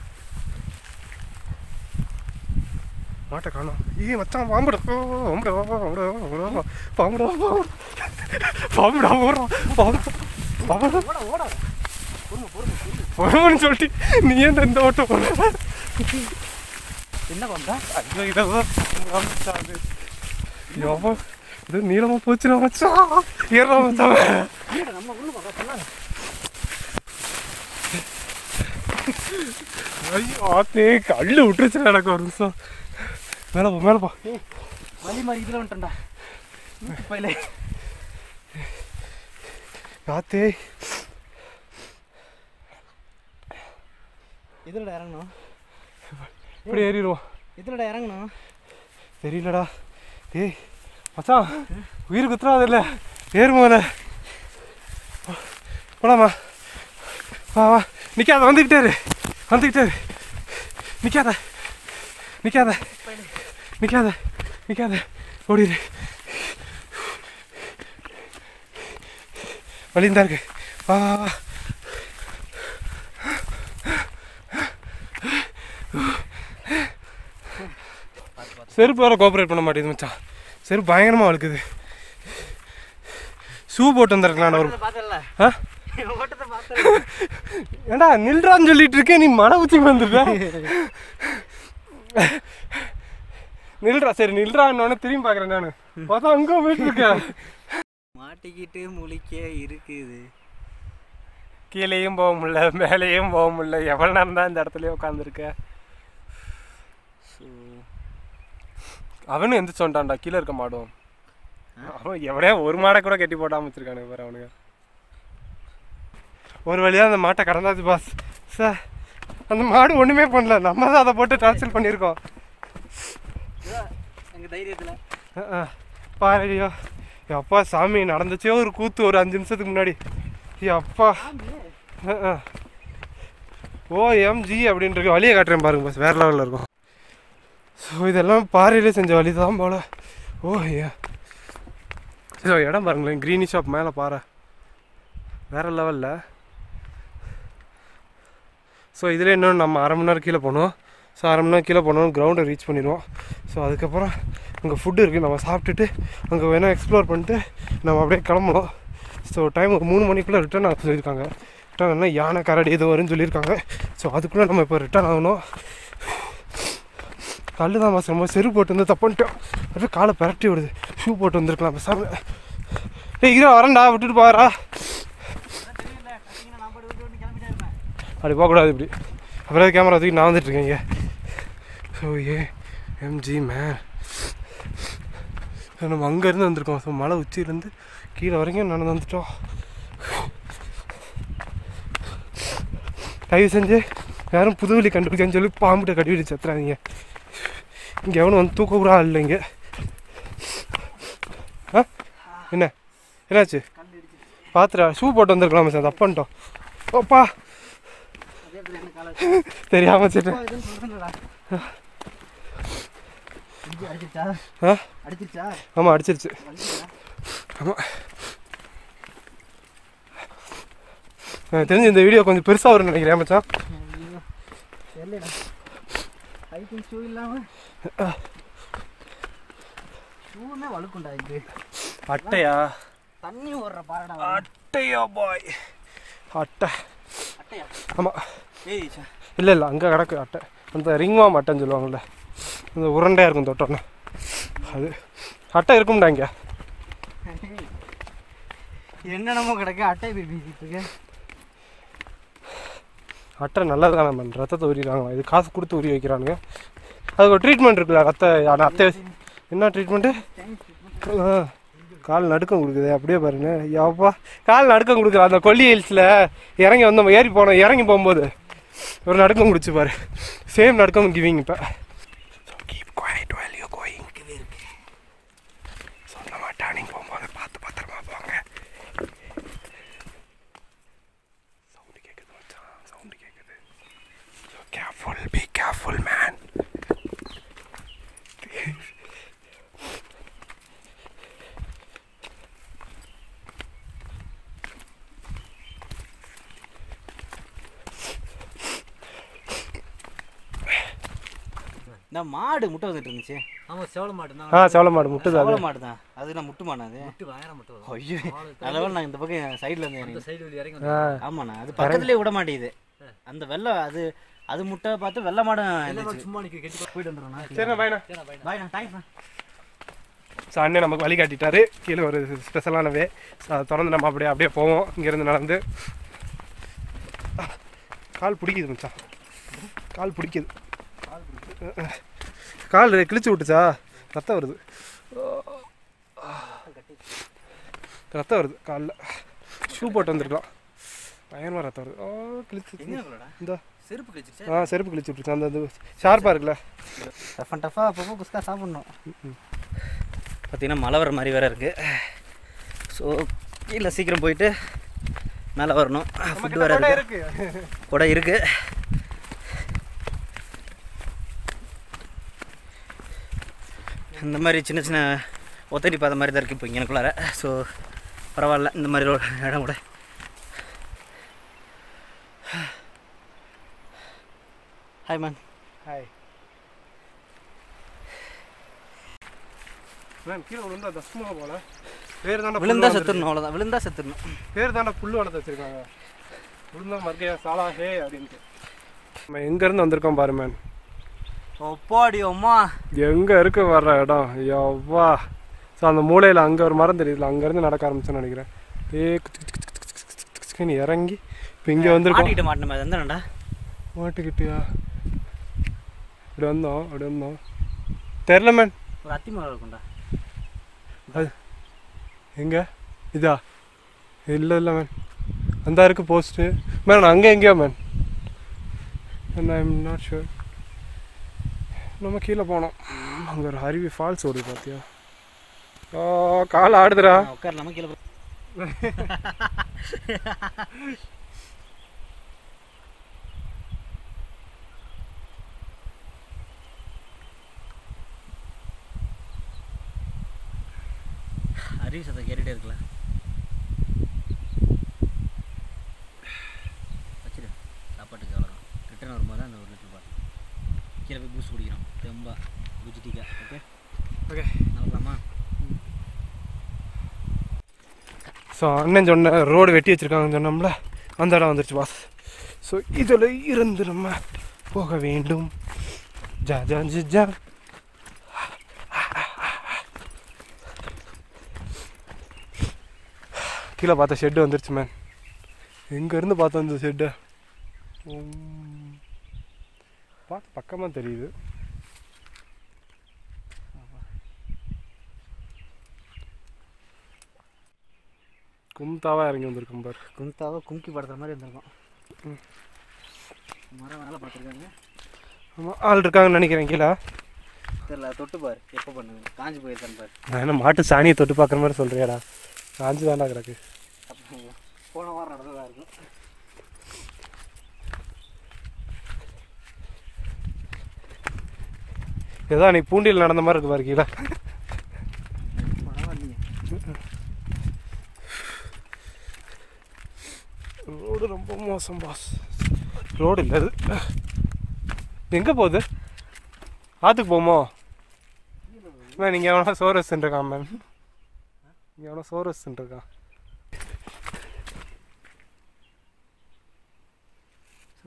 மாட்டை காணோம் ஏய் மச்சான் பாம்புடா பாம்புடா பாம்புடா பாம்புடா பாம்புடா பாம்புடா ஓடுறோம் பாம்பு பாம்புடா ஓட ஓட பொறுமன்னு சொல்லிட்டு நீ ஏன் இந்த ஓட்டம் போன என்ன பண்ணுறா ஐயோ இதெல்லாம் காமிச்சாது. எவ்வளோ இது நீளமா போச்சுடா மச்சான் ஏறா மச்சான் நம்ம உள்ள பார்க்க சொன்னாங்க ஐயோ ஆத்தே கல்லு விட்டுருச்சு எனக்கு ஒரு நிமிஷம் மேலே போ மேலே போ வலி மாதிரி இதில் வந்துட்டேன்டா பையில ஆத்தே இதில் இறங்கணும் இப்படி ஏறிடுவோம் இதில் இறங்கணும் தெரியலடா டேய் மச்சான் உயிர் குத்துறாது இல்லை ஏறுமோல போலாமா வா வா நிற்காத வந்துக்கிட்டே இரு வந்துக்கிட்டே இரு நிற்காத நிற்காத நிற்காத நிற்காத ஓடிடு வழிந்தா இருக்கு வா வா வா செருப்பு வேற கோஆப்ரேட் பண்ண மாட்டேங்குது மச்சான் செருப்பு பயங்கரமாக வழுக்குது ஷூ போட்டு வந்திருக்கலாம் ஒரு பார்த்தல ஆ ஓட்டத்தை பார்த்தல ஏண்டா நில்றான்னு சொல்லிட்டு இருக்கேன் நீ மன உச்சிக்கு வந்துட்ட நில்றா சரி நில்றான்னு திரும்பி பார்க்குறேன் நான் பார்த்தா அங்கே போயிட்டு இருக்கேன் மாட்டிக்கிட்டு முழிக்க இருக்குது கீழேயும் போக முடியல மேலேயும் போக முடியல எவ்வளோ நேரம் தான் இந்த இடத்துலயே உட்காந்துருக்க ஸோ அவனும் எந்திரிச்சு வந்துட்டான்டா கீழே இருக்க மாடும் அவன் எவனே ஒரு மாடை கூட கட்டி போட்டாம வச்சிருக்கானுங்க பாரு அவனுங்க ஒரு வழியாக அந்த மாட்டை கடந்தாச்சு பாஸ் சார் அந்த மாடு ஒன்றுமே பண்ணல நம்ம தான் அதை போட்டு டார்ச்சல் பண்ணியிருக்கோம் எங்கள் தைரியத்தில் அஹ், அஹ். பாருடியோ அப்பா சாமி நடந்துச்சே ஒரு கூத்து ஒரு அஞ்சு நிமிஷத்துக்கு முன்னாடி ஏ அப்பா அஹ், அஹ். ஓ எம்ஜி அப்படின்ட்டு இருக்கு வழியை காட்டுறேன் பாருங்க பாஸ் வேற லெவலில் இருக்கும் ஸோ இதெல்லாம் பாறையிலே செஞ்ச வழி தான் போல ஓ ஏ ஸோ இடம் பாருங்களேன் க்ரீனி ஷாப் மேலே பாறை வேற லெவலில் ஸோ இதில் இன்னும் நம்ம அரை மணி நேரம் கீழே போகணும் ஸோ அரை மணி நேரம் கீழே போனோம் கிரவுண்டை ரீச் பண்ணிடுவோம் ஸோ அதுக்கப்புறம் அங்கே ஃபுட்டு இருக்குது நம்ம சாப்பிட்டுட்டு அங்கே வேணால் எக்ஸ்ப்ளோர் பண்ணிட்டு நம்ம அப்படியே கிளம்பணும் ஸோ டைம் ஒரு மூணு மணிக்குள்ளே ரிட்டர்ன் ஆக சொல்லியிருக்காங்க ரிட்டர்ன் ஆனால் யானை கரடி எதுவும் வரும்னு சொல்லியிருக்காங்க ஸோ அதுக்குள்ளே நம்ம இப்போ ரிட்டர்ன் ஆகணும் கல் தான் மாசம் ரொம்ப செரு போட்டு வந்து தப்புன்ட்டோம் அப்படியே காலை பிரட்டி விடுது ஷூ போட்டு வந்திருக்கலாம் பேசாம டேய் இரா வரேன்டா விட்டுட்டு போறா அப்படி போகக்கூடாது இப்படி அப்புறம் கேமரா தூக்கி நான் வந்துட்டு இருக்கேன் இங்கே ஸோ ஏ எம்ஜி மேன் நம்ம அங்கேருந்து வந்திருக்கோம் ஸோ மலை உச்சியிலேருந்து கீழே வரைக்கும் நடந்து வந்துட்டோம் தயவு செஞ்சு யாரும் புதுவெளி கண்டுபிடிக்கன்னு சொல்லி பாம்புட்ட கடிவிடி செத்துறாதீங்க இங்கே எவனும் வந்து தூக்க கூட ஆள் இல்லை இங்கே ஆ என்ன என்னாச்சு பார்த்துடா ஷூ போட்டு வந்திருக்கலாம் சார் தப்பு பண்ணிட்டோம் ஓப்பா தெரியாம வச்சுட்டேன் அடிச்சிருச்சா ஆ அடிச்சிருச்சா ஆமாம் அடிச்சிருச்சு ஆமாம் எனக்கு தெரிஞ்சு இந்த வீடியோ கொஞ்சம் பெருசாக வரும்னு நினைக்கிறேன் மச்சான் தெரியலடா ஹைக்கிங் ஷூ இல்லாம ஷூமே வழுக்குண்டா இது அட்டையா தண்ணி ஓடுற பாடா அட்டையா பாய் அட்டை அட்டையா ஆமாம் ஏய் சே. இல்லை இல்லை அங்கே கிடக்கு அட்டை அந்த ரிங்வாம் அட்டைன்னு சொல்லுவாங்கள்ல அந்த உருண்டையாக இருக்கும் தொட்டோன்னே அது அட்டை இருக்கும்டா இங்கே என்னென்னமோ கிடக்கு அட்டை போய் பேசிட்டு இருக்கு அட்டை நல்லது தானே மேம் ரத்தத்தை உரிக்கிறாங்க இது காசு கொடுத்து உரி வைக்கிறானுங்க அதுக்கு ஒரு ட்ரீட்மெண்ட் இருக்குல்ல ரத்த ஆனால் அத்தை என்ன ட்ரீட்மெண்ட்டு கால் நடுக்கம் கொடுக்குது அப்படியே பாருங்க யாப்பா கால் நடுக்கம் கொடுக்குது அந்த கொல்லி ஹில்ஸில் இறங்கி வந்தோம் ஏறி போனோம் இறங்கி போகும்போது ஒரு நடுக்கம் குடிச்சு பாரு சேம் நடுக்கம் கிவிங் இப்போ keep quiet while you're going சொல்ல மாட்டேன் நீங்கள் போகும்போது பார்த்து பத்திரமா போங்க சவுண்டு கேட்குது மச்சான் சவுண்டு கேட்குது கேர்ஃபுல் பி கேர்ஃபுல் மேன் இந்த மாடு முட்டை வந்துட்டு இருந்துச்சு ஆமா சேவல மாடு தான் ஆ செவல மாடு முட்டுது அது சவள மாடு தான் அது நான் முட்டு மாடு அது விட்டு வயரம் மட்டும் வரும். ஐயோ அதனால நான் இந்த பக்கம் சைடில் இருந்து இந்த இறங்கி சைடு வழி இறங்கி ஆ வந்து ஆமாண்ணா அது பக்கத்துலேயே விட மாட்டேங்குது அந்த வெள்ளை அது அது முட்டை பார்த்து வெள்ளை மாடும் எல்லா இருந்துச்சு. மாடு சும்மா நிக்க கெட்டி போயிட்டு வந்துடும்ண்ணா சரிண்ணா பாய்ண்ணா பாய்ண்ணா தேங்க்ஸ்ண்ணா ஸோ அண்ணன் நமக்கு வழி காட்டிட்டாரு கீழே ஒரு ஸ்பெஷலான வே ஸோ அதை தொடர்ந்து நம்ம அப்படியே அப்படியே போவோம் இங்கேருந்து நடந்து கால் பிடிக்குது மச்சான் கால் பிடிக்குது கால் கிழிச்சு விட்டுச்சா ரத்தம் வருது ரத்தம் வருது காலில் ஷூ போட்டு வந்திருக்கலாம் பயங்கரமாக ரத்தம் வருது ஓ கிழிச்சு இந்த செருப்பு கழிச்சிருச்சு ஆ செருப்பு கிழிச்சு விட்டுருச்சு அந்த இது ஷார்ப்பாக இருக்குல்ல டஃப் அண்ட் டஃபாக அப்பப்போ குஸ்கா சாப்பிட்ணும் பார்த்தீங்கன்னா மழை வர மாதிரி வேற இருக்கு ஸோ கீழே சீக்கிரம் போயிட்டு மேலே வரணும் ஃபுட் வேற இருக்கு கூட இருக்கு இந்த மாதிரி சின்ன சின்ன ஒத்தடி பாதை மாதிரி தான் இருக்குது இப்போ இங்கனக்குள்ளார ஸோ பரவாயில்ல இந்த மாதிரி ரோடு இடம் கூட ஹாய் மேன் ஹாய் மேம் கீழே விழுந்தா தஸ்மா போல பேர் தாண்டா விழுந்தா செத்துடணும் அவ்வளோதான் விழுந்தா செத்துடணும் பேர் தாண்டா புல்லு வளர்த்து வச்சிருக்காங்க விழுந்தா மறுக்கையா சாலா ஹே அப்படின்ட்டு நம்ம எங்கேருந்து வந்திருக்கோம் பாரு மேன் ஒப்பாடி அம்மா எங்கே இருக்க வர்ற இடம் எவ்வா ஸோ அந்த மூலையில் அங்கே ஒரு மரம் தெரியுதுல அங்கேருந்து நடக்க ஆரம்பிச்சேன்னு நினைக்கிறேன் ஏ நீ இறங்கி இப்போ இங்கே வந்திருக்கோம் மாட்டிக்கிட்டு மாட்டின அது எந்தடா மாட்டுக்கிட்டியா இப்படி வந்தோம் அப்படி வந்தோம் தெரில மேன் ஒரு அத்தி மரம் இருக்கும்டா எங்க இதா இல்லை இல்லை மேன் அந்த இருக்கு போஸ்ட்டு மேன் அங்கே எங்கேயோ man I am not sure நம்ம கீழே போனோம் அங்கே ஒரு அருவி ஃபால்ஸ் ஓடுது பார்த்தியா ஓ கால் ஆடுதுடா உட்காரலாமா கீழே போ- அருவி சத்தம் கேட்டுட்டே இருக்கல வச்சிரு சாப்பாட்டுக்கு அவ்வளோதான் ரிட்டர்ன் வரும்போது தான் அந்த ஒரு லிட்டர் பாட்டில் கீழே போய் பூஸ்ட் குடிக்கிறோம் தெம்பா குஜிட்டிக்கா ஓகே ஓகே நல்லாமா ஸோ அண்ணன் சொன்ன ரோடு வெட்டி வச்சுருக்காங்கன்னு சொன்னோம்ல அந்த இடம் வந்துருச்சு பாஸ் ஸோ இதில் இருந்து நம்ம போக வேண்டும் ஜா ஜா ஜி, ஜா கீழே பார்த்த ஷெட்டு வந்துருச்சு மேன் எங்கேருந்து பார்த்தோம் இந்த ஷெட்டை பார்த்து பக்கமாக தெரியுது கும்தாவாக இறங்கி வந்திருக்கும் பாரு கும்தாவை கும்கி படுத்துற மாதிரி இருந்திருக்கும் மரம் வேலை பார்த்துருக்காங்க ஆமாம் ஆள் இருக்காங்கன்னு நினைக்கிறேன் கீழே தெரியல தொட்டு பாரு எப்போ பண்ணுங்க காஞ்சி போயிருக்கான்னு பாரு நான் என்ன மாட்டு சாணியை தொட்டு பார்க்குற மாதிரி சொல்கிறியாடா காஞ்சி தாண்டா கிடக்கு அப்போ போன வாரம் நடந்ததாக இருக்கும் ஏதோ அன்னைக்கு பூண்டியில் நடந்த மாதிரி இருக்கு பாரு கீழே பரவாயில்லையே ரோடு ரொம்ப மோசம் பாஸ் ரோடு இல்லை அது எங்கே போகுது ஆற்றுக்கு போமோ மேம் நீங்கள் எவனா சோறு வச்சுட்டு இருக்கான் மேம் இங்கே எவனா சோறு வச்சுட்டு இருக்கான்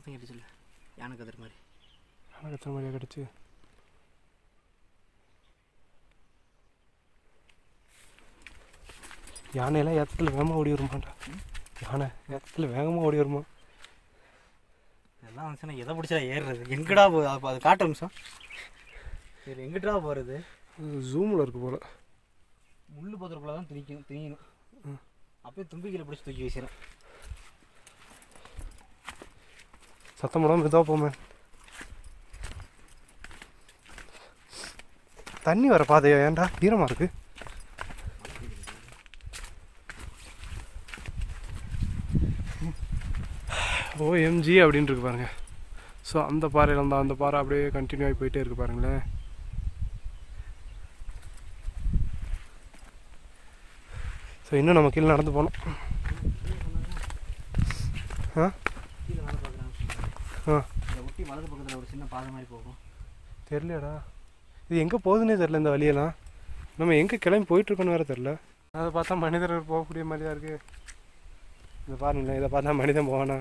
சத்தம் கேட்டுச்சுல்ல யானை கதிர் மாதிரி எனக்கு எத்தனை மாதிரியா கிடச்சி யானையெல்லாம் ஏத்தத்தில் வேகமாக ஓடி வருமாண்டா யானை ஏத்தத்தில் வேகமாக ஓடி வருமா இதெல்லாம் வந்துச்சுன்னா எதை பிடிச்சா ஏறுறது எங்கடா போ அப்போ அது காட்டு நிமிஷம் சரி எங்கிட்டா போகிறது ஜூமில் இருக்கு போல முள்ளு பத்திரக்குள்ள தான் திணிக்கணும் திணிக்கணும் அப்படியே தும்பிக்கையில் பிடிச்சி தூக்கி வீசிடும் சத்தம் போடாமல் மெதுவாக போமே தண்ணி வர பாதையா ஏன்டா ஈரமாக இருக்கு ஓஎம்ஜி அப்படின்னு இருக்கு பாருங்க ஸோ அந்த பாறையில் இருந்தால் அந்த பாறை அப்படியே கண்டினியூ ஆகி போயிட்டே இருக்கு பாருங்களேன் ஸோ இன்னும் நம்ம கீழே நடந்து போனோம் ஆ கீழே வேலை பார்க்குறாங்க ஆ இதை ஒட்டி வலது பக்கத்தில் ஒரு சின்ன பாதை மாதிரி போகும் தெரியலடா இது எங்கே போகுதுன்னே தெரில இந்த வழியெல்லாம் நம்ம எங்கே கிளம்பி போயிட்டுருக்கோன்னு வேறு தெரில அதை பார்த்தா மனிதர்கள் போகக்கூடிய மாதிரி தான் இருக்குது இதை பாருங்களேன் இதை பார்த்தா மனிதன் போவானா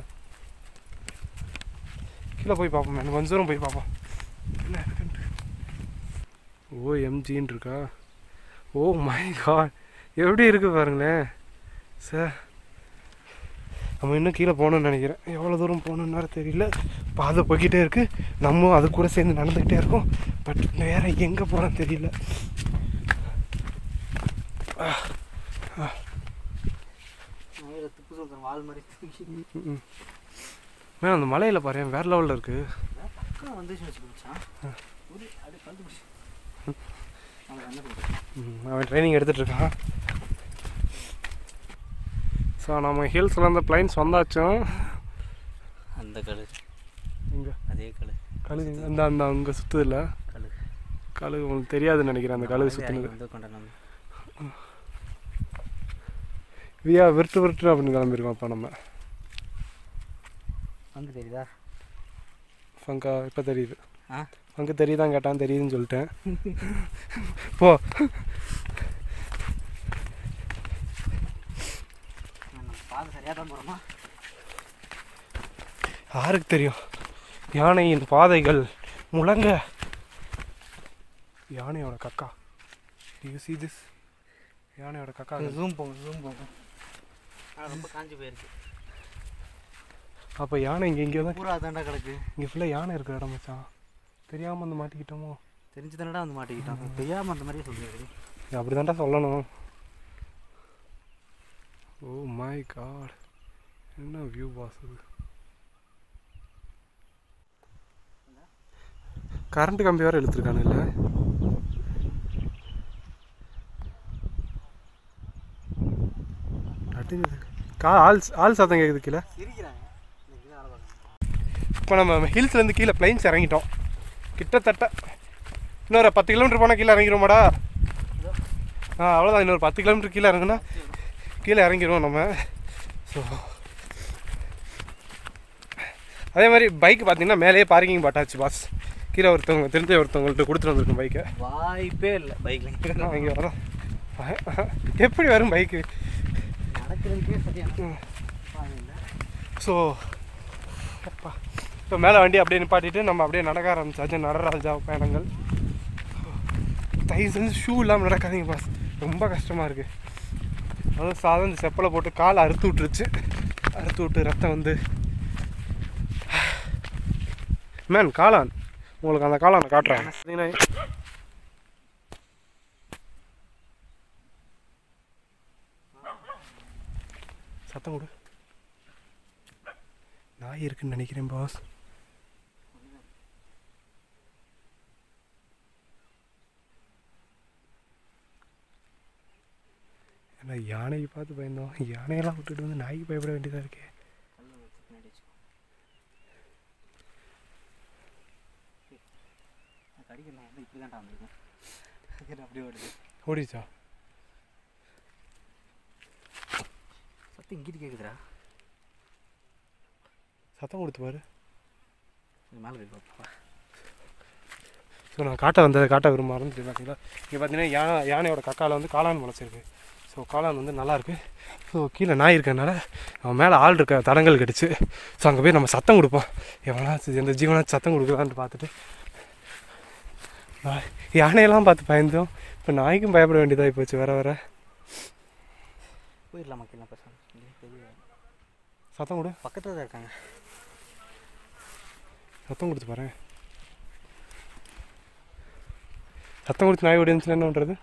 கீழே போய் பார்ப்போம் எனக்கு கொஞ்சம் தூரம் போய் பார்ப்போம் என்ன இருக்குன்ட்டு ஓ எம்ஜின்னு இருக்கா ஓ மை காட் எப்படி இருக்கு பாருங்களேன் சார் நம்ம இன்னும் கீழே போகணும்னு நினைக்கிறேன் எவ்வளோ தூரம் போகணுன்னு வேறு தெரியல பாதை போய்கிட்டே இருக்கு நம்ம அது கூட சேர்ந்து நடந்துக்கிட்டே இருக்கோம் பட் வேற எங்கே போகிறோன்னு தெரியல மேலே துப்பு சொல்கிறேன் வால் மாதிரி தூக்கி மேம் அந்த மலையில் பாரு வேற லெவலில் இருக்கு பக்கம் வந்துச்சுன்னு வச்சுக்கோச்சான் ஒரு அப்படியே கழுத்து பிடிச்சி அவன் என்ன பண்ணுறது ம், அவன் ட்ரைனிங் எடுத்துட்டு இருக்கான் ஸோ நம்ம ஹில்ஸில் அந்த பிளைன்ஸ் வந்தாச்சும் அந்த கழு இங்கே அதே கழு கழுகு அந்த அந்த அங்கே சுற்றுதில்ல கழு கழுகு உங்களுக்கு தெரியாதுன்னு நினைக்கிறேன் அந்த கழுகு சுற்றுனது வந்து கொண்டாந்து வியா விருட்டு விருட்டு அப்படின்னு கிளம்பியிருக்கோம் இப்போ நம்ம வந்து தெரியுதா ஃபங்கா இப்போ தெரியுது ஆ அங்கே தெரியுதான் கேட்டான் தெரியுதுன்னு சொல்லிட்டேன் போ நம்ம பாதை சரியாக தான் போகிறோமா யாருக்கு தெரியும் யானையின் பாதைகள் முழங்க யானையோட கக்கா யூ see this யானையோட கக்கா ஜூம் போங்க ஜூம் போங்க ஆனால் ரொம்ப காஞ்சி போயிருக்கு அப்போ யானை இங்கே இங்கே தான் பூரா தாண்டா கிடக்கு இங்கே ஃபுல்லாக யானை இருக்கிற இடம் மச்சான் தெரியாமல் வந்து மாட்டிக்கிட்டோமோ தெரிஞ்சு தானடா வந்து மாட்டிக்கிட்டான் தெரியாமல் அந்த மாதிரியே சொல்லுறது அப்படி தான்டா சொல்லணும் ஓ மை காட் என்ன வியூ பாஸ் இது கரண்ட் கம்பி வேறு இழுத்துருக்கானுல்ல அடிங்குது கா ஆள் ஆள் சத்தம் கேட்குது கீழே சிரிக்கிறாங்க இன்னைக்கு தான் வேலை பார்க்கணும் இப்போ நம்ம ஹில்ஸ்லேருந்து கீழே பிளைன்ஸ் இறங்கிட்டோம் கிட்டத்தட்ட இன்னொரு பத்து கிலோமீட்டர் போனால் கீழே இறங்கிடுவோமாடா ஆ அவ்வளோதான் இன்னொரு பத்து கிலோமீட்டர் கீழே இறங்குனா கீழே இறங்கிடுவோம் நம்ம ஸோ அதே மாதிரி பைக் பார்த்தீங்கன்னா மேலேயே பார்க்கிங் பாட்டாச்சு பாஸ் கீழே ஒருத்தவங்க தெரிஞ்ச ஒருத்தவங்கள்ட்ட கொடுத்துட்டு வந்திருக்கோம் பைக்கை வாய்ப்பே இல்லை பைக்கில் இங்கே வரோம் எப்படி வரும் பைக்கு நடக்கிறதுக்கே சரியான பாதை இல்லை ஸோ அப்பா இப்போ மேலே வண்டி அப்படியே நிப்பாட்டிட்டு நம்ம அப்படியே நடக்க ஆரம்பிச்சாச்சு நடராஜா பயணங்கள் தயவு செஞ்சு ஷூ இல்லாமல் நடக்காதீங்க பாஸ் ரொம்ப கஷ்டமாக இருக்குது அதுவும் சாதம் இந்த செப்பலை போட்டு கால் அறுத்து விட்டுருச்சு அறுத்து விட்டு ரத்தம் வந்து மேன் காளான் உங்களுக்கு அந்த காளானை காட்டுறேன் பார்த்தீங்கன்னா சத்தம் கொடு நாய் இருக்குன்னு நினைக்கிறேன் பாஸ் ஏன்னா யானையை பார்த்து பயந்தோம் யானையெல்லாம் விட்டுட்டு வந்து நாய்க்கு பயப்பட வேண்டியதாக இருக்கே பின்னாடி வச்சுக்கோ கடிக்கலாம் வந்து இப்படி தான்டா வந்திருக்கேன் அப்படியே ஓடுது ஓடிச்சா சத்தம் இங்கிட்டு கேட்குதுடா சத்தம் கொடுத்து பாரு கொஞ்சம் மேலே போய் பார்ப்பா ஸோ நான் காட்ட வந்ததை காட்ட விரும்ப மறந்துட்டு பார்த்தீங்களா இங்கே பார்த்தீங்கன்னா யானை யானையோட கக்கால வந்து காளான் முளைச்சிருக்கு ஸோ ஸோ காளான் வந்து நல்லாயிருக்கு ஸோ கீழே நாய் இருக்கறனால அவன் மேலே ஆள் இருக்க தடங்கள் கிடச்சி ஸோ அங்கே போய் நம்ம சத்தம் கொடுப்போம் எவனாச்சும் எந்த ஜீவனாச்சும் சத்தம் கொடுக்குதான்னு பார்த்துட்டு நாய்- யானையெல்லாம் பார்த்து பயந்தோம் இப்போ நாய்க்கும் பயப்பட வேண்டியதாகி போச்சு வர வர போயிடலாம் மக்கள் பசங்க பெரிய சத்தம் கொடு பக்கத்தில் தான் இருக்காங்க சத்தம் கொடுத்து பாரு சத்தம் கொடுத்து நாய் ஓடி இருந்துச்சுன்னா என்ன பண்ணுறது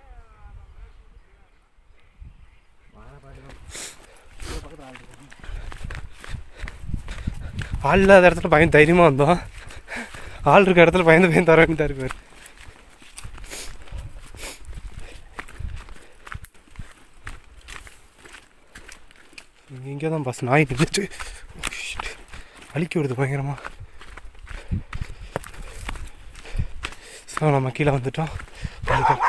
ஆள் இல்லாத இடத்துல பயந்து தைரியமாக வந்தோம் ஆள் இருக்க இடத்துல பயந்து பயந்து தர வேண்டியதாக இருக்கு பாரு. இங்கே தான் பஸ் நாய் நின்றுச்சு அழிக்க விடுது பயங்கரமாக ஸோ நம்ம கீழே வந்துட்டோம் வந்துட்டோம்.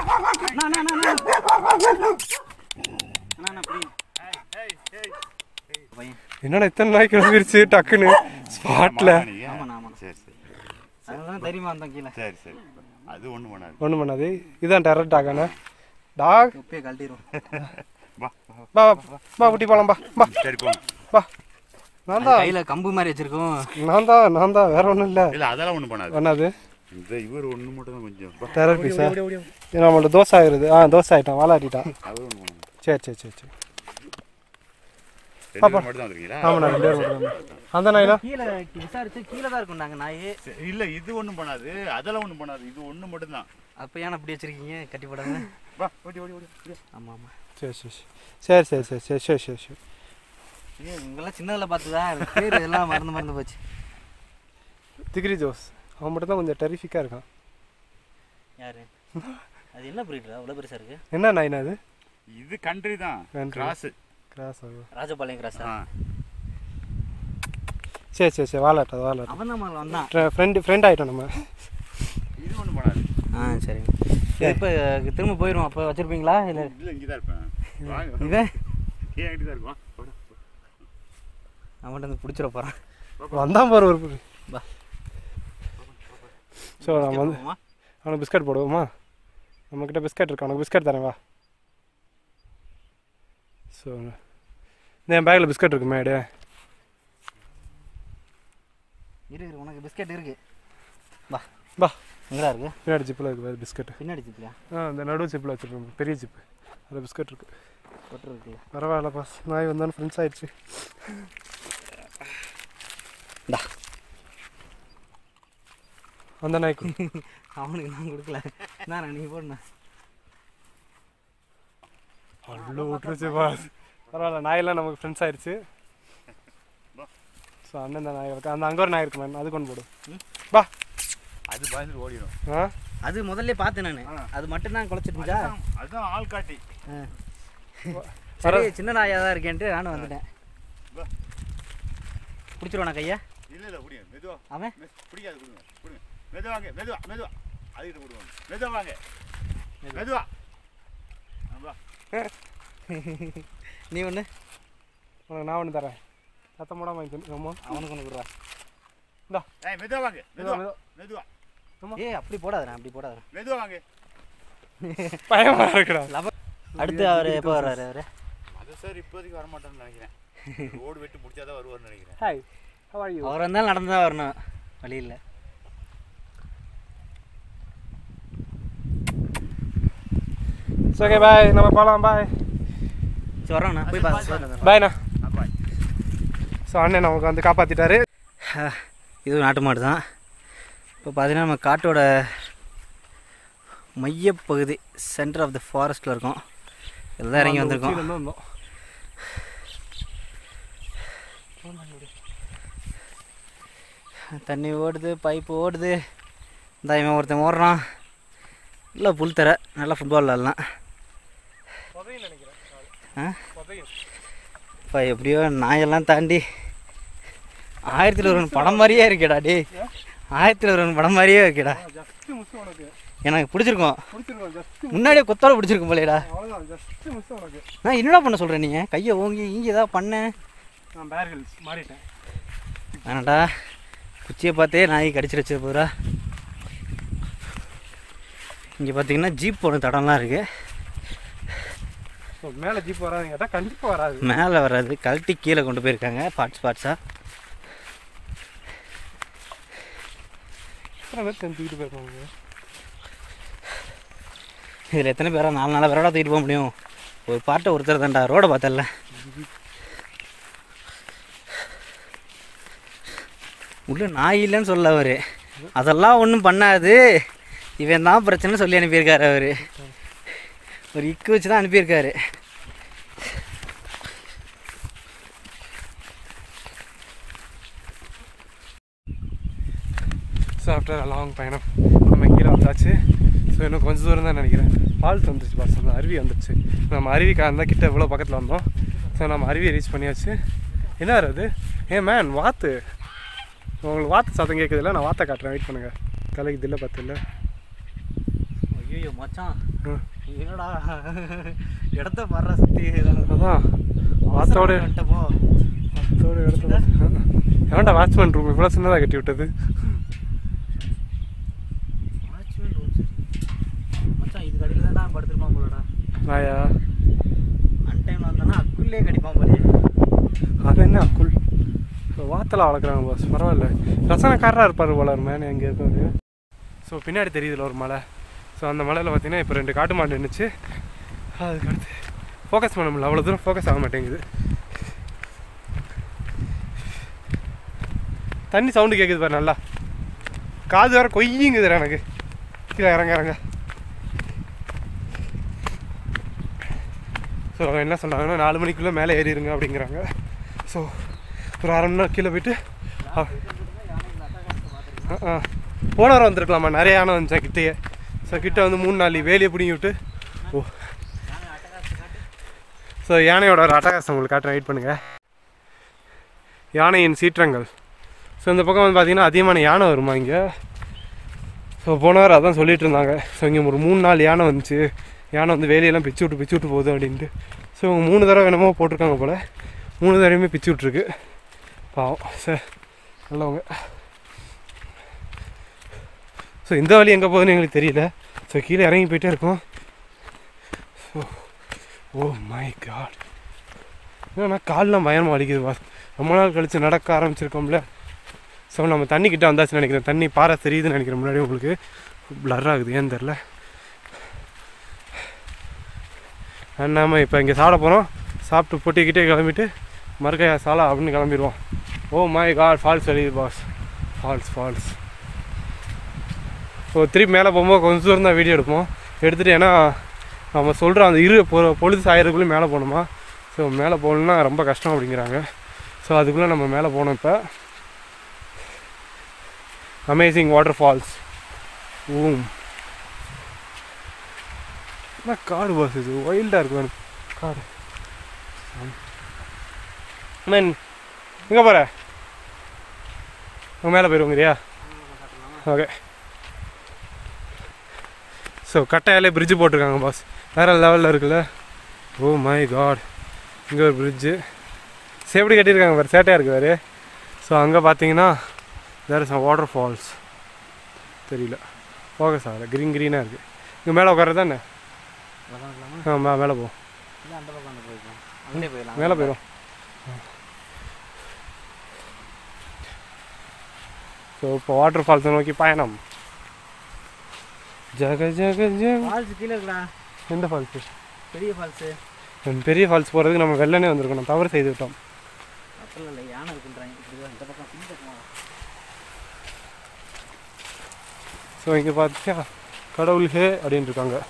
பையன் என்னடா இத்தனை நாய் கிளம்பிருச்சு டக்குன்னு ஸ்பாட்டில் ஆமாண்ணா ஆமாண்ணா சரி சரி அதனால தெரியுமா வந்தோம் கீழே சரி சரி அது ஒன்றும் பண்ணாது ஒன்றும் பண்ணாது இதுதான் டெரர் டாகானே டாக் உப்பே கழட்டிடும் வா பா வா, வா குட்டி போலாம் பா பா சரி போங்க பா நான் தான் கையில் கம்பு மாதிரி வச்சிருக்கோம் நான் தான் நான் தான் வேற ஒன்றும் இல்லை இல்லை அதெல்லாம் ஒன்றும் பண்ணாது பண்ணாது இந்த இவர் ஒன்று மட்டும் தான் கொஞ்சம் வா, டெரர் பீஸா இது நம்மள்ட்ட தோசை ஆகுறது ஆ தோசை ஆகிட்டான் வாழாட்டிட்டான் அது ஒன்றும் பண்ணாது சரி சரி சரி சரி ரெண்டு பேர் மட்டும் தான் வந்துருக்கீங்களா ஆமாண்ணா ரெண்டு பேரும் மட்டும் தான். அந்த நாயினா கீழே விசாரிச்சு கீழே தான் இருக்கும் நாங்கள் நாய் சரி, இல்ல இது ஒன்றும் பண்ணாது அதெல்லாம் ஒன்றும் பண்ணாது இது ஒன்று மட்டும் தான் அப்போ ஏன் அப்படி வச்சிருக்கீங்க கட்டி போடாம வா ஓடி ஓடி ஓடி ஓடி. ஆமாம் ஆமாம் சரி சரி சரி சரி சரி சரி சரி சரி சரி ஏன் இவங்கெல்லாம் சின்னதில் பார்த்துதா எனக்கு பேர் எல்லாம் மறந்து மறந்து போச்சு திகிரி ஜோஸ் அவன் மட்டும் தான் கொஞ்சம் டெரிஃபிக்காக இருக்கான் யாரு அது என்ன பிரீடா அவ்வளோ பெருசாக இருக்கு என்ன நாயினா அது இது கண்ட்ரி தான் Country. கிராஸ் கிராஸ் ஆகும் ராஜபாளையம் கிராஸா ஆ சரி சரி சரி வாழாட்டா வாழாட்டா அவன் தான் முதல்ல வந்தான் ஃப்ரெண்டு ஃப்ரெண்ட் ஆகிட்டோம் நம்ம இது ஒன்றும் பண்ணாது ஆ சரி இப்போ திரும்ப போயிடுவோம் அப்போ வச்சுருப்பீங்களா இல்லை இல்லை இங்கே தான் இருப்பேன் வாங்க இதை ஏன் இங்கே தான் இருக்கும் போடா. அவன்கிட்ட வந்து பிடிச்சிட போகிறான் வந்தான் பாரு ஒரு வா. ஸோ நம்ம வந்து அவனுக்கு பிஸ்கட் போடுவோமா நம்மக்கிட்ட பிஸ்கட் இருக்கு அவனுக்கு பிஸ்கட் தரேன் வா ஸோ இந்த என் பேக்கில் பிஸ்கட் இருக்கு மேடு இரு இரு உனக்கு பிஸ்கட் இருக்கு வா வா எங்கடா இருக்கு பின்னாடி ஜிப்பில் இருக்கு பாரு பிஸ்கட் பின்னாடி சிப்பியா ஆ இந்த நடு ஜிப்பில் வச்சுருக்கோம் பெரிய ஜிப்பு அதில் பிஸ்கட் இருக்கு கொட்டு இருக்குல்ல பரவாயில்ல பாஸ் நாய் வந்தாலும் ஃப்ரெண்ட்ஸ் ஆயிடுச்சு இந்தா அந்த நாய்க்கு அவனுக்கு நான் கொடுக்கல நான் நீங்கள் போடுண்ணா அவ்வளோ விட்டுருச்சு பாஸ் பரவாயில்ல நாயெல்லாம் நமக்கு ஃப்ரெண்ட்ஸ் ஆயிடுச்சு ஸோ அண்ணன் தான் நாய் இருக்கு அந்த அங்கே ஒரு நாய் இருக்கு மேம் அது கொண்டு போடு பா அது பயந்துட்டு ஓடிடும் ஆ அது முதல்ல பார்த்தேன் நான் அது மட்டும் தான் குலைச்சிட்டு இருந்துச்சா அதுதான் ஆள் காட்டி சரி சின்ன நாயாக தான் இருக்கேன்ட்டு நானும் வந்துட்டேன் பிடிச்சிருவானா கையா இல்லை இல்லை பிடிங்க மெதுவா அவன் மெ- பிடிக்காது கொடுங்க கொடுங்க மெதுவாங்க மெதுவா மெதுவா அதுக்கிட்ட கொடுவாங்க மெதுவா வாங்க மெதுவா ஆ, வா நீ ஒன்று உனக்கு நான் ஒன்று தரேன் சத்தம் போடாமல் வாங்கிக்கணும் ஆமா அவனுக்கு ஒன்று கொடுறா ஏய் மெதுவா வாங்க மெதுவா மெதுவா. மெதுவா ஏய் அப்படி போடாதண்ணா அப்படி போடாதண்ணா மெதுவா வாங்க பயமா இருக்குடா அடுத்து அவர் எப்போ வர்றாரு அவர் அது சார் இப்போதைக்கு வரமாட்டேன்னு நினைக்கிறேன் ரோடு வெட்டி முடிச்சாதான் வருவார்னு நினைக்கிறேன் ஹாய் how are you அவர் வந்தாலும் நடந்து தான் வரணும் வழி இல்லை இட்ஸ் ஓகே பாய் நம்ம போகலாம் பாய் சரி வரோண்ணா போய் பார்த்து பாய்ண்ணா பாய் ஸோ அண்ணன் நமக்கு வந்து காப்பாற்றிட்டாரு இது நாட்டு மாடு தான் இப்போ பார்த்தீங்கன்னா நம்ம காட்டோட மையப்பகுதி சென்டர் ஆஃப் த ஃபாரஸ்ட்டில் இருக்கோம் எல்லாம் இறங்கி வந்திருக்கோம் உச்சியிலேருந்து வந்தோம் தண்ணி ஓடுது பைப்பு ஓடுது இந்த இவன் ஒருத்தன் ஓடுறான் இல்லை புல் தர நல்லா ஃபுட்பால் விளாட்லாம் ஆ இப்போ எப்படியோ நாயெல்லாம் தாண்டி ஆயிரத்தில் ஒருவன் படம் மாதிரியே இருக்கேடா டேய் ஆயிரத்தில் ஒருவன் படம் மாதிரியே இருக்கேடா ஜஸ்ட் மிஸ் உனக்கு எனக்கு பிடிச்சிருக்கும் பிடிச்சிருக்கோம் ஜஸ்ட் முன்னாடியே கொத்தால பிடிச்சிருக்கும் போலேடா அவ்வளோதான் ஜஸ்ட் மிஸ் உனக்கு நான் என்னடா பண்ண சொல்கிறேன் நீங்கள் கையை ஓங்கி இங்கே ஏதாவது பண்ணேன் நான் பேர் ஹில்ஸ் மாறிட்டேன் வேணாடா குச்சியை பார்த்தே நாய் கடிச்சிருச்சு பூரா இங்கே பார்த்தீங்கன்னா ஜீப் போன தடம்லாம் இருக்குது ஸோ மேலே ஜீப் வராதுங்க கேட்டால் கண்டிப்பாக வராது மேலே வராது கழட்டி கீழே கொண்டு போயிருக்காங்க பார்ட்ஸ் பார்ட்ஸாக எத்தனை பேர் தூக்கிட்டு போயிருக்காங்க இதில் எத்தனை பேரா நாலு நாலு பேரோட தூக்கிட்டு போக முடியும் ஒரு பார்ட்டை ஒருத்தர் தான்டா ரோடை பார்த்தல உள்ள நாய் இல்லைன்னு சொல்ல அவர் அதெல்லாம் ஒன்றும் பண்ணாது இவன் தான் பிரச்சனை சொல்லி அனுப்பியிருக்காரு அவர் ஒரு இக்கு வச்சு தான் அனுப்பியிருக்காரு ஸோ ஆஃப்டர் லாங் பயணம் நம்ம கீழே வந்தாச்சு ஸோ இன்னும் கொஞ்சம் தூரம் தான் நினைக்கிறேன் ஃபால்ஸ் வந்துருச்சு பாஸ் அந்த அருவி வந்துருச்சு நம்ம அருவிக்கு அந்த கிட்ட இவ்வளோ பக்கத்தில் வந்தோம் ஸோ நம்ம அருவியை ரீச் பண்ணியாச்சு என்ன அது ஏ மேன் வாத்து உங்களுக்கு வாத்து சத்தம் கேட்குதுல்ல நான் வாத்தை காட்டுறேன் வெயிட் பண்ணுங்கள் தலைக்கு தில்ல பார்த்து இல்லை ஐயோ மச்சான் ம். என்னடா இடத்த வர்ற சுற்றி அதான் வாத்தோட வந்துட்டப்போ வாத்தோட இடத்த பார்த்து எவன்டா வாட்ச்மேன் ரூம் இவ்வளோ சின்னதாக கட்டி விட்டது வாட்ச்மேன் ரூம்ஸ் மச்சான் இது கடையில் தான் நான் படுத்துருப்பான் போலடா நாயா அன்டைமில் வந்தானா அக்குள்ளே கடிப்பான் போலே அது என்ன அக்குள் ஸோ வாத்தெல்லாம் வளர்க்குறாங்க பாஸ் பரவாயில்ல ரசனக்காரராக இருப்பார் போல ஒரு மேன் எங்கே இருக்காரு ஸோ பின்னாடி தெரியுதுல ஒரு மலை ஸோ அந்த மலையில் பார்த்தீங்கன்னா இப்போ ரெண்டு காட்டு மாடு நின்றுச்சு அதுக்கு அடுத்து ஃபோக்கஸ் பண்ண முடியல அவ்வளோ தூரம் ஃபோக்கஸ் ஆக மாட்டேங்குது தண்ணி சவுண்டு கேட்குது பாரு நல்லா காது வேற கொய்யுங்குது எனக்கு கீழே இறங்க இறங்க ஸோ அவங்க என்ன சொன்னாங்கன்னா நாலு மணிக்குள்ளே மேலே ஏறிடுங்க அப்படிங்கிறாங்க ஸோ ஒரு அரை மணி நேரம் கீழே போயிட்டு அ- ஆ, ஆ. போன வாரம் வந்திருக்கலாமா நிறைய யானை வந்துச்சேன் கிட்டேயே ஸோ கிட்ட வந்து மூணு நாலு வேலியை பிடிங்கி விட்டு ஓ ஸோ யானையோட ஒரு அட்டகாசம் உங்களுக்கு காட்டுறேன் வெயிட் பண்ணுங்கள் யானையின் சீற்றங்கள் ஸோ இந்த பக்கம் வந்து பார்த்தீங்கன்னா அதிகமான யானை வருமா இங்கே ஸோ போன வாரம் அதான் சொல்லிட்டு இருந்தாங்க ஸோ இங்கே ஒரு மூணு நாலு யானை வந்துச்சு யானை வந்து வேலையெல்லாம் பிச்சு விட்டு பிச்சு விட்டு போகுது அப்படின்ட்டு ஸோ இவங்க மூணு தடவை என்னமோ போட்டிருக்காங்க போல் மூணு தடவையுமே பிச்சு விட்ருக்கு பாவம் சார் நல்லவங்க ஸோ இந்த வழி எங்கே போகுதுன்னு எங்களுக்கு தெரியல ஸோ கீழே இறங்கி போயிட்டே இருக்கோம் ஸோ ஓ மை காட் ஏன்னா கால்லாம் பயமாக அடிக்குது பாஸ் ரொம்ப நாள் கழித்து நடக்க ஆரம்பிச்சிருக்கோம்ல ஸோ நம்ம தண்ணி கிட்ட வந்தாச்சுன்னு நினைக்கிறேன் தண்ணி பாறை தெரியுதுன்னு நினைக்கிறேன் முன்னாடி உங்களுக்கு பிளர் ஆகுது ஏன்னு தெரில நம்ம இப்போ இங்கே சாப்பிட போகிறோம் சாப்பிட்டு பொட்டிக்கிட்டே கிளம்பிட்டு மறுக்கையா சாலா அப்படின்னு கிளம்பிடுவோம் ஓ மை காட் ஃபால்ஸ் தெரியுது பாஸ் ஃபால்ஸ் ஃபால்ஸ் ஸோ திருப்பி மேலே போகும்போது கொஞ்சம் தூரம் தான் வீடியோ எடுப்போம் எடுத்துகிட்டு ஏன்னா நம்ம சொல்கிற அந்த இரு பொ- பொழுது சாயறதுக்குள்ளே மேலே போகணுமா ஸோ மேலே போகணுன்னா ரொம்ப கஷ்டம் அப்படிங்கிறாங்க ஸோ அதுக்குள்ளே நம்ம மேலே போனோம் இப்போ அமேசிங் வாட்டர் ஃபால்ஸ் ஊம் என்ன காடு பாஸ் இது வைல்டாக இருக்கு வேணும் காடு மேன் எங்கே போகிற மேலே போயிடுவோங்கிறியா ஓகே ஸோ கட்டையாலே பிரிட்ஜு போட்டிருக்காங்க பாஸ் வேறு லெவலில் இருக்குல்ல ஓ மை காட் இங்கே ஒரு பிரிட்ஜு சேஃப்டி கட்டியிருக்காங்க பாரு சேட்டையாக இருக்கு வேறு ஸோ அங்கே பார்த்தீங்கன்னா தேர் இஸ் வாட்டர் ஃபால்ஸ் தெரியல ஃபோக்கஸ் ஆகலை க்ரீன் க்ரீனாக இருக்குது இங்கே மேலே உட்காரது தானே ஆ மே மேலே போ அந்த பக்கம் வந்து போய்க்கலாம் அங்கே போயிடலாம் மேலே போயிடும் ஸோ இப்போ வாட்டர் ஃபால்ஸை நோக்கி பயணம் ஜக ஜக ஜக ஃபால்ஸ் கீழே இருக்குடா எந்த ஃபால்ஸு பெரிய ஃபால்ஸு பெரிய ஃபால்ஸ் போகிறதுக்கு நம்ம வெள்ளனே வந்திருக்கோம் தவறு செய்து விட்டோம் அப்பெல்லாம் இல்லை யானை இருக்குன்றாங்க இப்படி தான் இந்த பக்கம் இந்த பக்கம் ஸோ இங்கே பார்த்தியா கடவுள் ஹே அப்படின்னு இருக்காங்க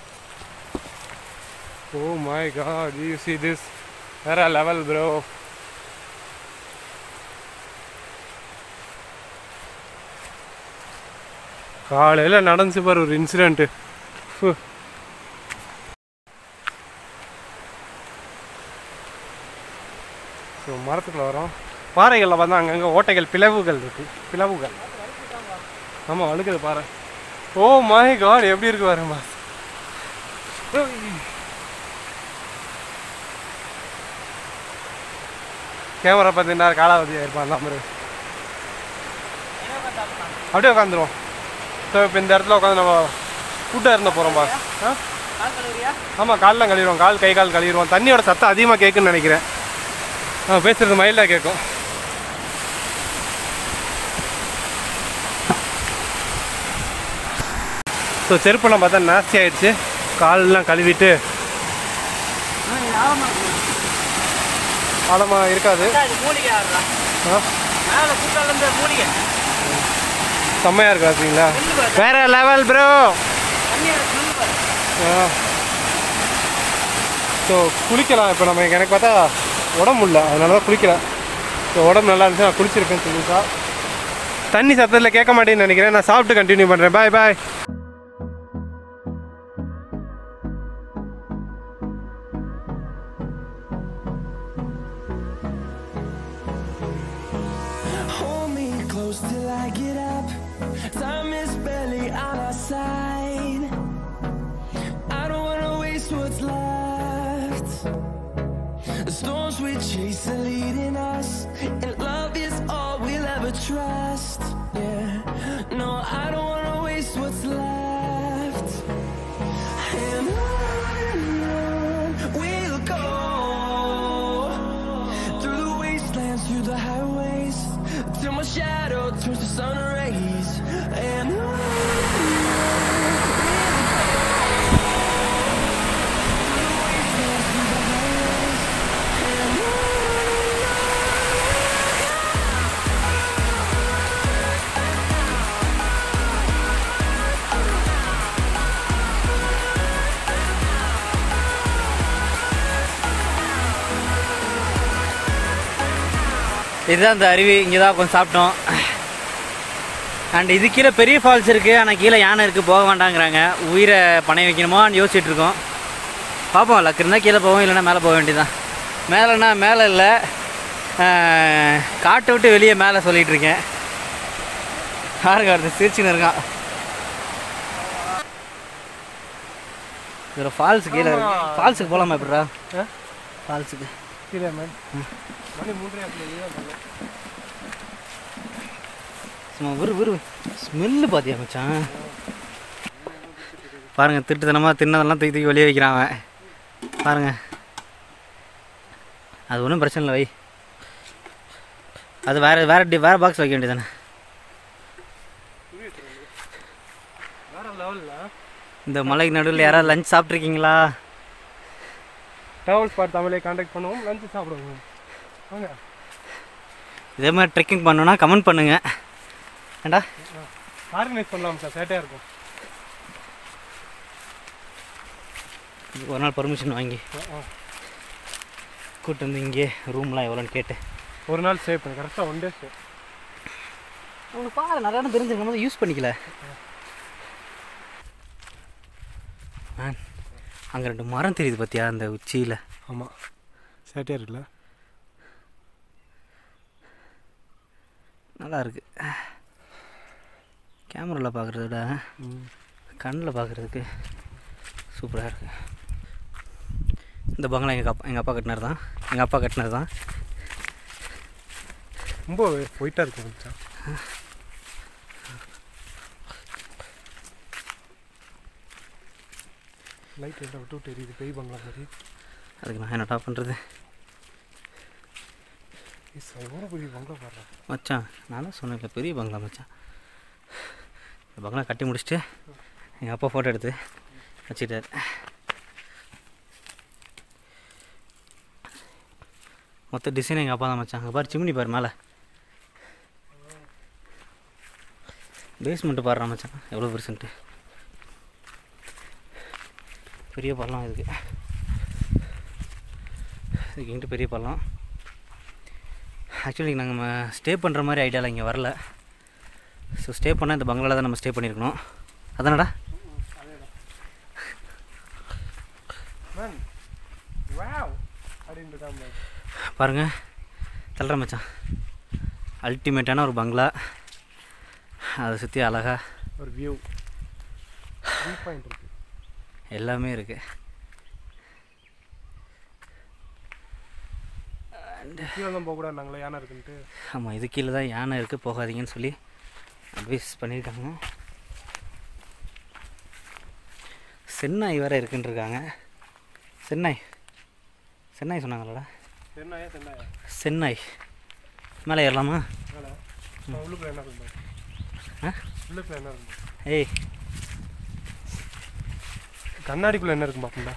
oh my god you see this வேற லெவல் ப்ரோ காலையில் நடந்துச்சு பாரு ஒரு இன்சிடெண்ட்டு ஸோ மரத்துக்குள்ள வரோம் பாறைகளில் பார்த்தா அங்கங்கே ஓட்டைகள் பிளவுகள் இருக்கு பிளவுகள் ஆமாம் வழுக்குது பாரு ஓ மை காட் எப்படி இருக்கு பாருங்க பாஸ் கேமரா பார்த்தீங்கன்னா காலாவதியாக இருப்பான் நம்பரு அப்படியே உட்காந்துருவோம் ஸோ இப்போ இந்த இடத்துல உட்காந்து நம்ம ஃபுட்டாக இருந்த போகிறோம் பாஸ் ஆ கால் கழுவுறியா ஆமாம் கால்லாம் கழுவிடுவோம் கால் கை கால் கழுவிடுவோம் தண்ணியோட சத்தம் அதிகமாக கேட்குன்னு நினைக்கிறேன் ஆ பேசுகிறது மைல்டாக கேட்கும் ஸோ செருப்பெல்லாம் பார்த்தா நாஸ்தி ஆயிடுச்சு கால்லாம் கழுவிட்டு ஆழமாக இருக்காது இது மூலிகை ஆடுறா ஆ மேலே கூட்டால இருந்து மூலிகை செம்மையாக இருக்கா சரிங்களா வேற லெவல் ப்ரோ தண்ணியோட ஸ்மெல் பாரு ஸோ குளிக்கலாம் இப்போ நம்ம எனக்கு பார்த்தா உடம்பு இல்லை அதனால தான் குளிக்கல ஸோ உடம்பு நல்லா இருந்துச்சு நான் குளிச்சிருக்கேன்னு சொல்லிட்டா தண்ணி சத்தத்தில் கேட்க மாட்டேன்னு நினைக்கிறேன் நான் சாப்பிட்டு கண்டினியூ பண்ணுறேன் பாய் பாய் Hold me close till I get up. Time is barely on our side. I don't wanna waste what's left. The storms we chase are leading us, and love is all we'll ever trust. Yeah, no, I don't wanna waste what's left. And on we'll go through the wastelands, through the highways, till my shadow turns to sun rays. And on இதுதான் இந்த அருவி இங்கே தான் கொஞ்சம் சாப்பிட்டோம் and இது கீழே பெரிய ஃபால்ஸ் இருக்குது ஆனால் கீழே யானை இருக்குது போக வேண்டாங்கிறாங்க உயிரை பணைய வைக்கணுமான்னு யோசிச்சுட்டு இருக்கோம் பார்ப்போம் லக்கு இருந்தால் கீழே போவோம் இல்லைன்னா மேலே போக வேண்டியதுதான் மேலேன்னா மேலே இல்லை காட்டை விட்டு வெளியே மேலே சொல்லிகிட்டு இருக்கேன் யாருக்கு வருது சிரிச்சுன்னு இருக்கான் இதில் ஃபால்ஸ் கீழே இருக்கு ஃபால்ஸுக்கு போகலாமா எப்படிடா ஆ? ஃபால்ஸுக்கு கீழே மேம் மணி மூன்றரை ஆகுது. சும்மா விரு விரு ஸ்மெல்லு பார்த்தியா மச்சான் பாருங்க திட்டுத்தனமாக தின்னதெல்லாம் தூக்கி தூக்கி வெளியே வைக்கிறான் அவன் பாருங்க அது ஒன்றும் பிரச்சனை இல்லை வை அது வேற வேற டி வேற பாக்ஸ் வைக்க வேண்டியதானே வேற லெவலில் இந்த மலைக்கு நடுவில் யாராவது லஞ்ச் சாப்பிட்ருக்கீங்களா ட்ராவல் ஸ்பாட் தமிழை காண்டாக்ட் பண்ணுவோம் லஞ்சு சாப்பிடுவோம் வாங்க இதே மாதிரி ட்ரெக்கிங் பண்ணணுன்னா கமெண்ட் பண்ணுங்க ஏண்டா ஆர்கனைஸ் பண்ணலாம் சார் சேட்டையாக இருக்கும் ஒரு நாள் பர்மிஷன் வாங்கி கூட்டு வந்து இங்கே ரூம்லாம் எவ்வளோன்னு கேட்டு ஒரு நாள் ஸ்டே பண்ணு கரெக்டாக ஒன் டே ஸ்டே உங்களுக்கு பாரு நிறைய இடம் தெரிஞ்சு நம்ம யூஸ் பண்ணிக்கல மேன் அங்கே ரெண்டு மரம் தெரியுது பார்த்தியா அந்த உச்சியில் ஆமாம் சேட்டையாக இருக்குல்ல நல்லா இருக்கு கேமராவில் பார்க்குறத விட கண்ணில் பார்க்குறதுக்கு சூப்பராக இருக்கு இந்த பங்களா எங்கள் அப்பா எங்கள் அப்பா கட்டினது தான் எங்கள் அப்பா கட்டினது தான் ரொம்ப ஒயிட்டாக இருக்கும் மச்சான் லைட் எல்லாம் விட்டு விட்டு எரியுது பெய் பங்களா மாதிரி அதுக்கு நான் என்னடா பண்ணுறது இஸ் எவ்வளோ பெரிய பங்களா பாடுறேன் மச்சான் நான் தான் சொன்னேன்ல பெரிய பங்களா மச்சான் இந்த பங்களா கட்டி முடிச்சுட்டு எங்கள் அப்பா ஃபோட்டோ எடுத்து வச்சுட்டார் மொத்த டிசைன் எங்கள் அப்பா தான் மச்சான் அங்கே பாரு சிம்னி பாரு மேலே பேஸ்மெண்ட்டு பாடுறான் மச்சான் எவ்வளோ பெருசுன்ட்டு பெரிய பள்ளம் இதுக்கு இதுக்கு இங்கிட்டு பெரிய பள்ளம் ஆக்சுவலி நாங்கள் ஸ்டே பண்ணுற மாதிரி ஐடியாவில் இங்கே வரல ஸோ ஸ்டே பண்ணால் இந்த பங்களாவில் தான் நம்ம ஸ்டே பண்ணியிருக்கணும் அதானடா மேன் வாவ் அப்படின்ட்டு தான் man. பாருங்கள் தள்ளுற மச்சான் அல்டிமேட்டான ஒரு பங்களா அதை சுற்றி அழகா ஒரு வியூ வியூ பாயிண்ட் இருக்கு எல்லாமே இருக்குது கீழே தான் போகக்கூடாது நாங்களே யானை இருக்குன்ட்டு ஆமாம் இது கீழே தான் யானை இருக்குது போகாதீங்கன்னு சொல்லி அட்வைஸ் பண்ணியிருக்காங்க சென்னாய் வேறு இருக்குன்னு இருக்காங்க சென்னாய் சென்னாய் சொன்னாங்களா தென்னாயா தென்னாயா சென்னாய் மேலே ஏறலாமா உள்ளுக்குள்ள என்ன இருக்கும் ஆ? உள்ளுக்குள்ள என்ன இருக்கும் ஏய் கண்ணாடிக்குள்ள என்ன இருக்கும் பாப்பா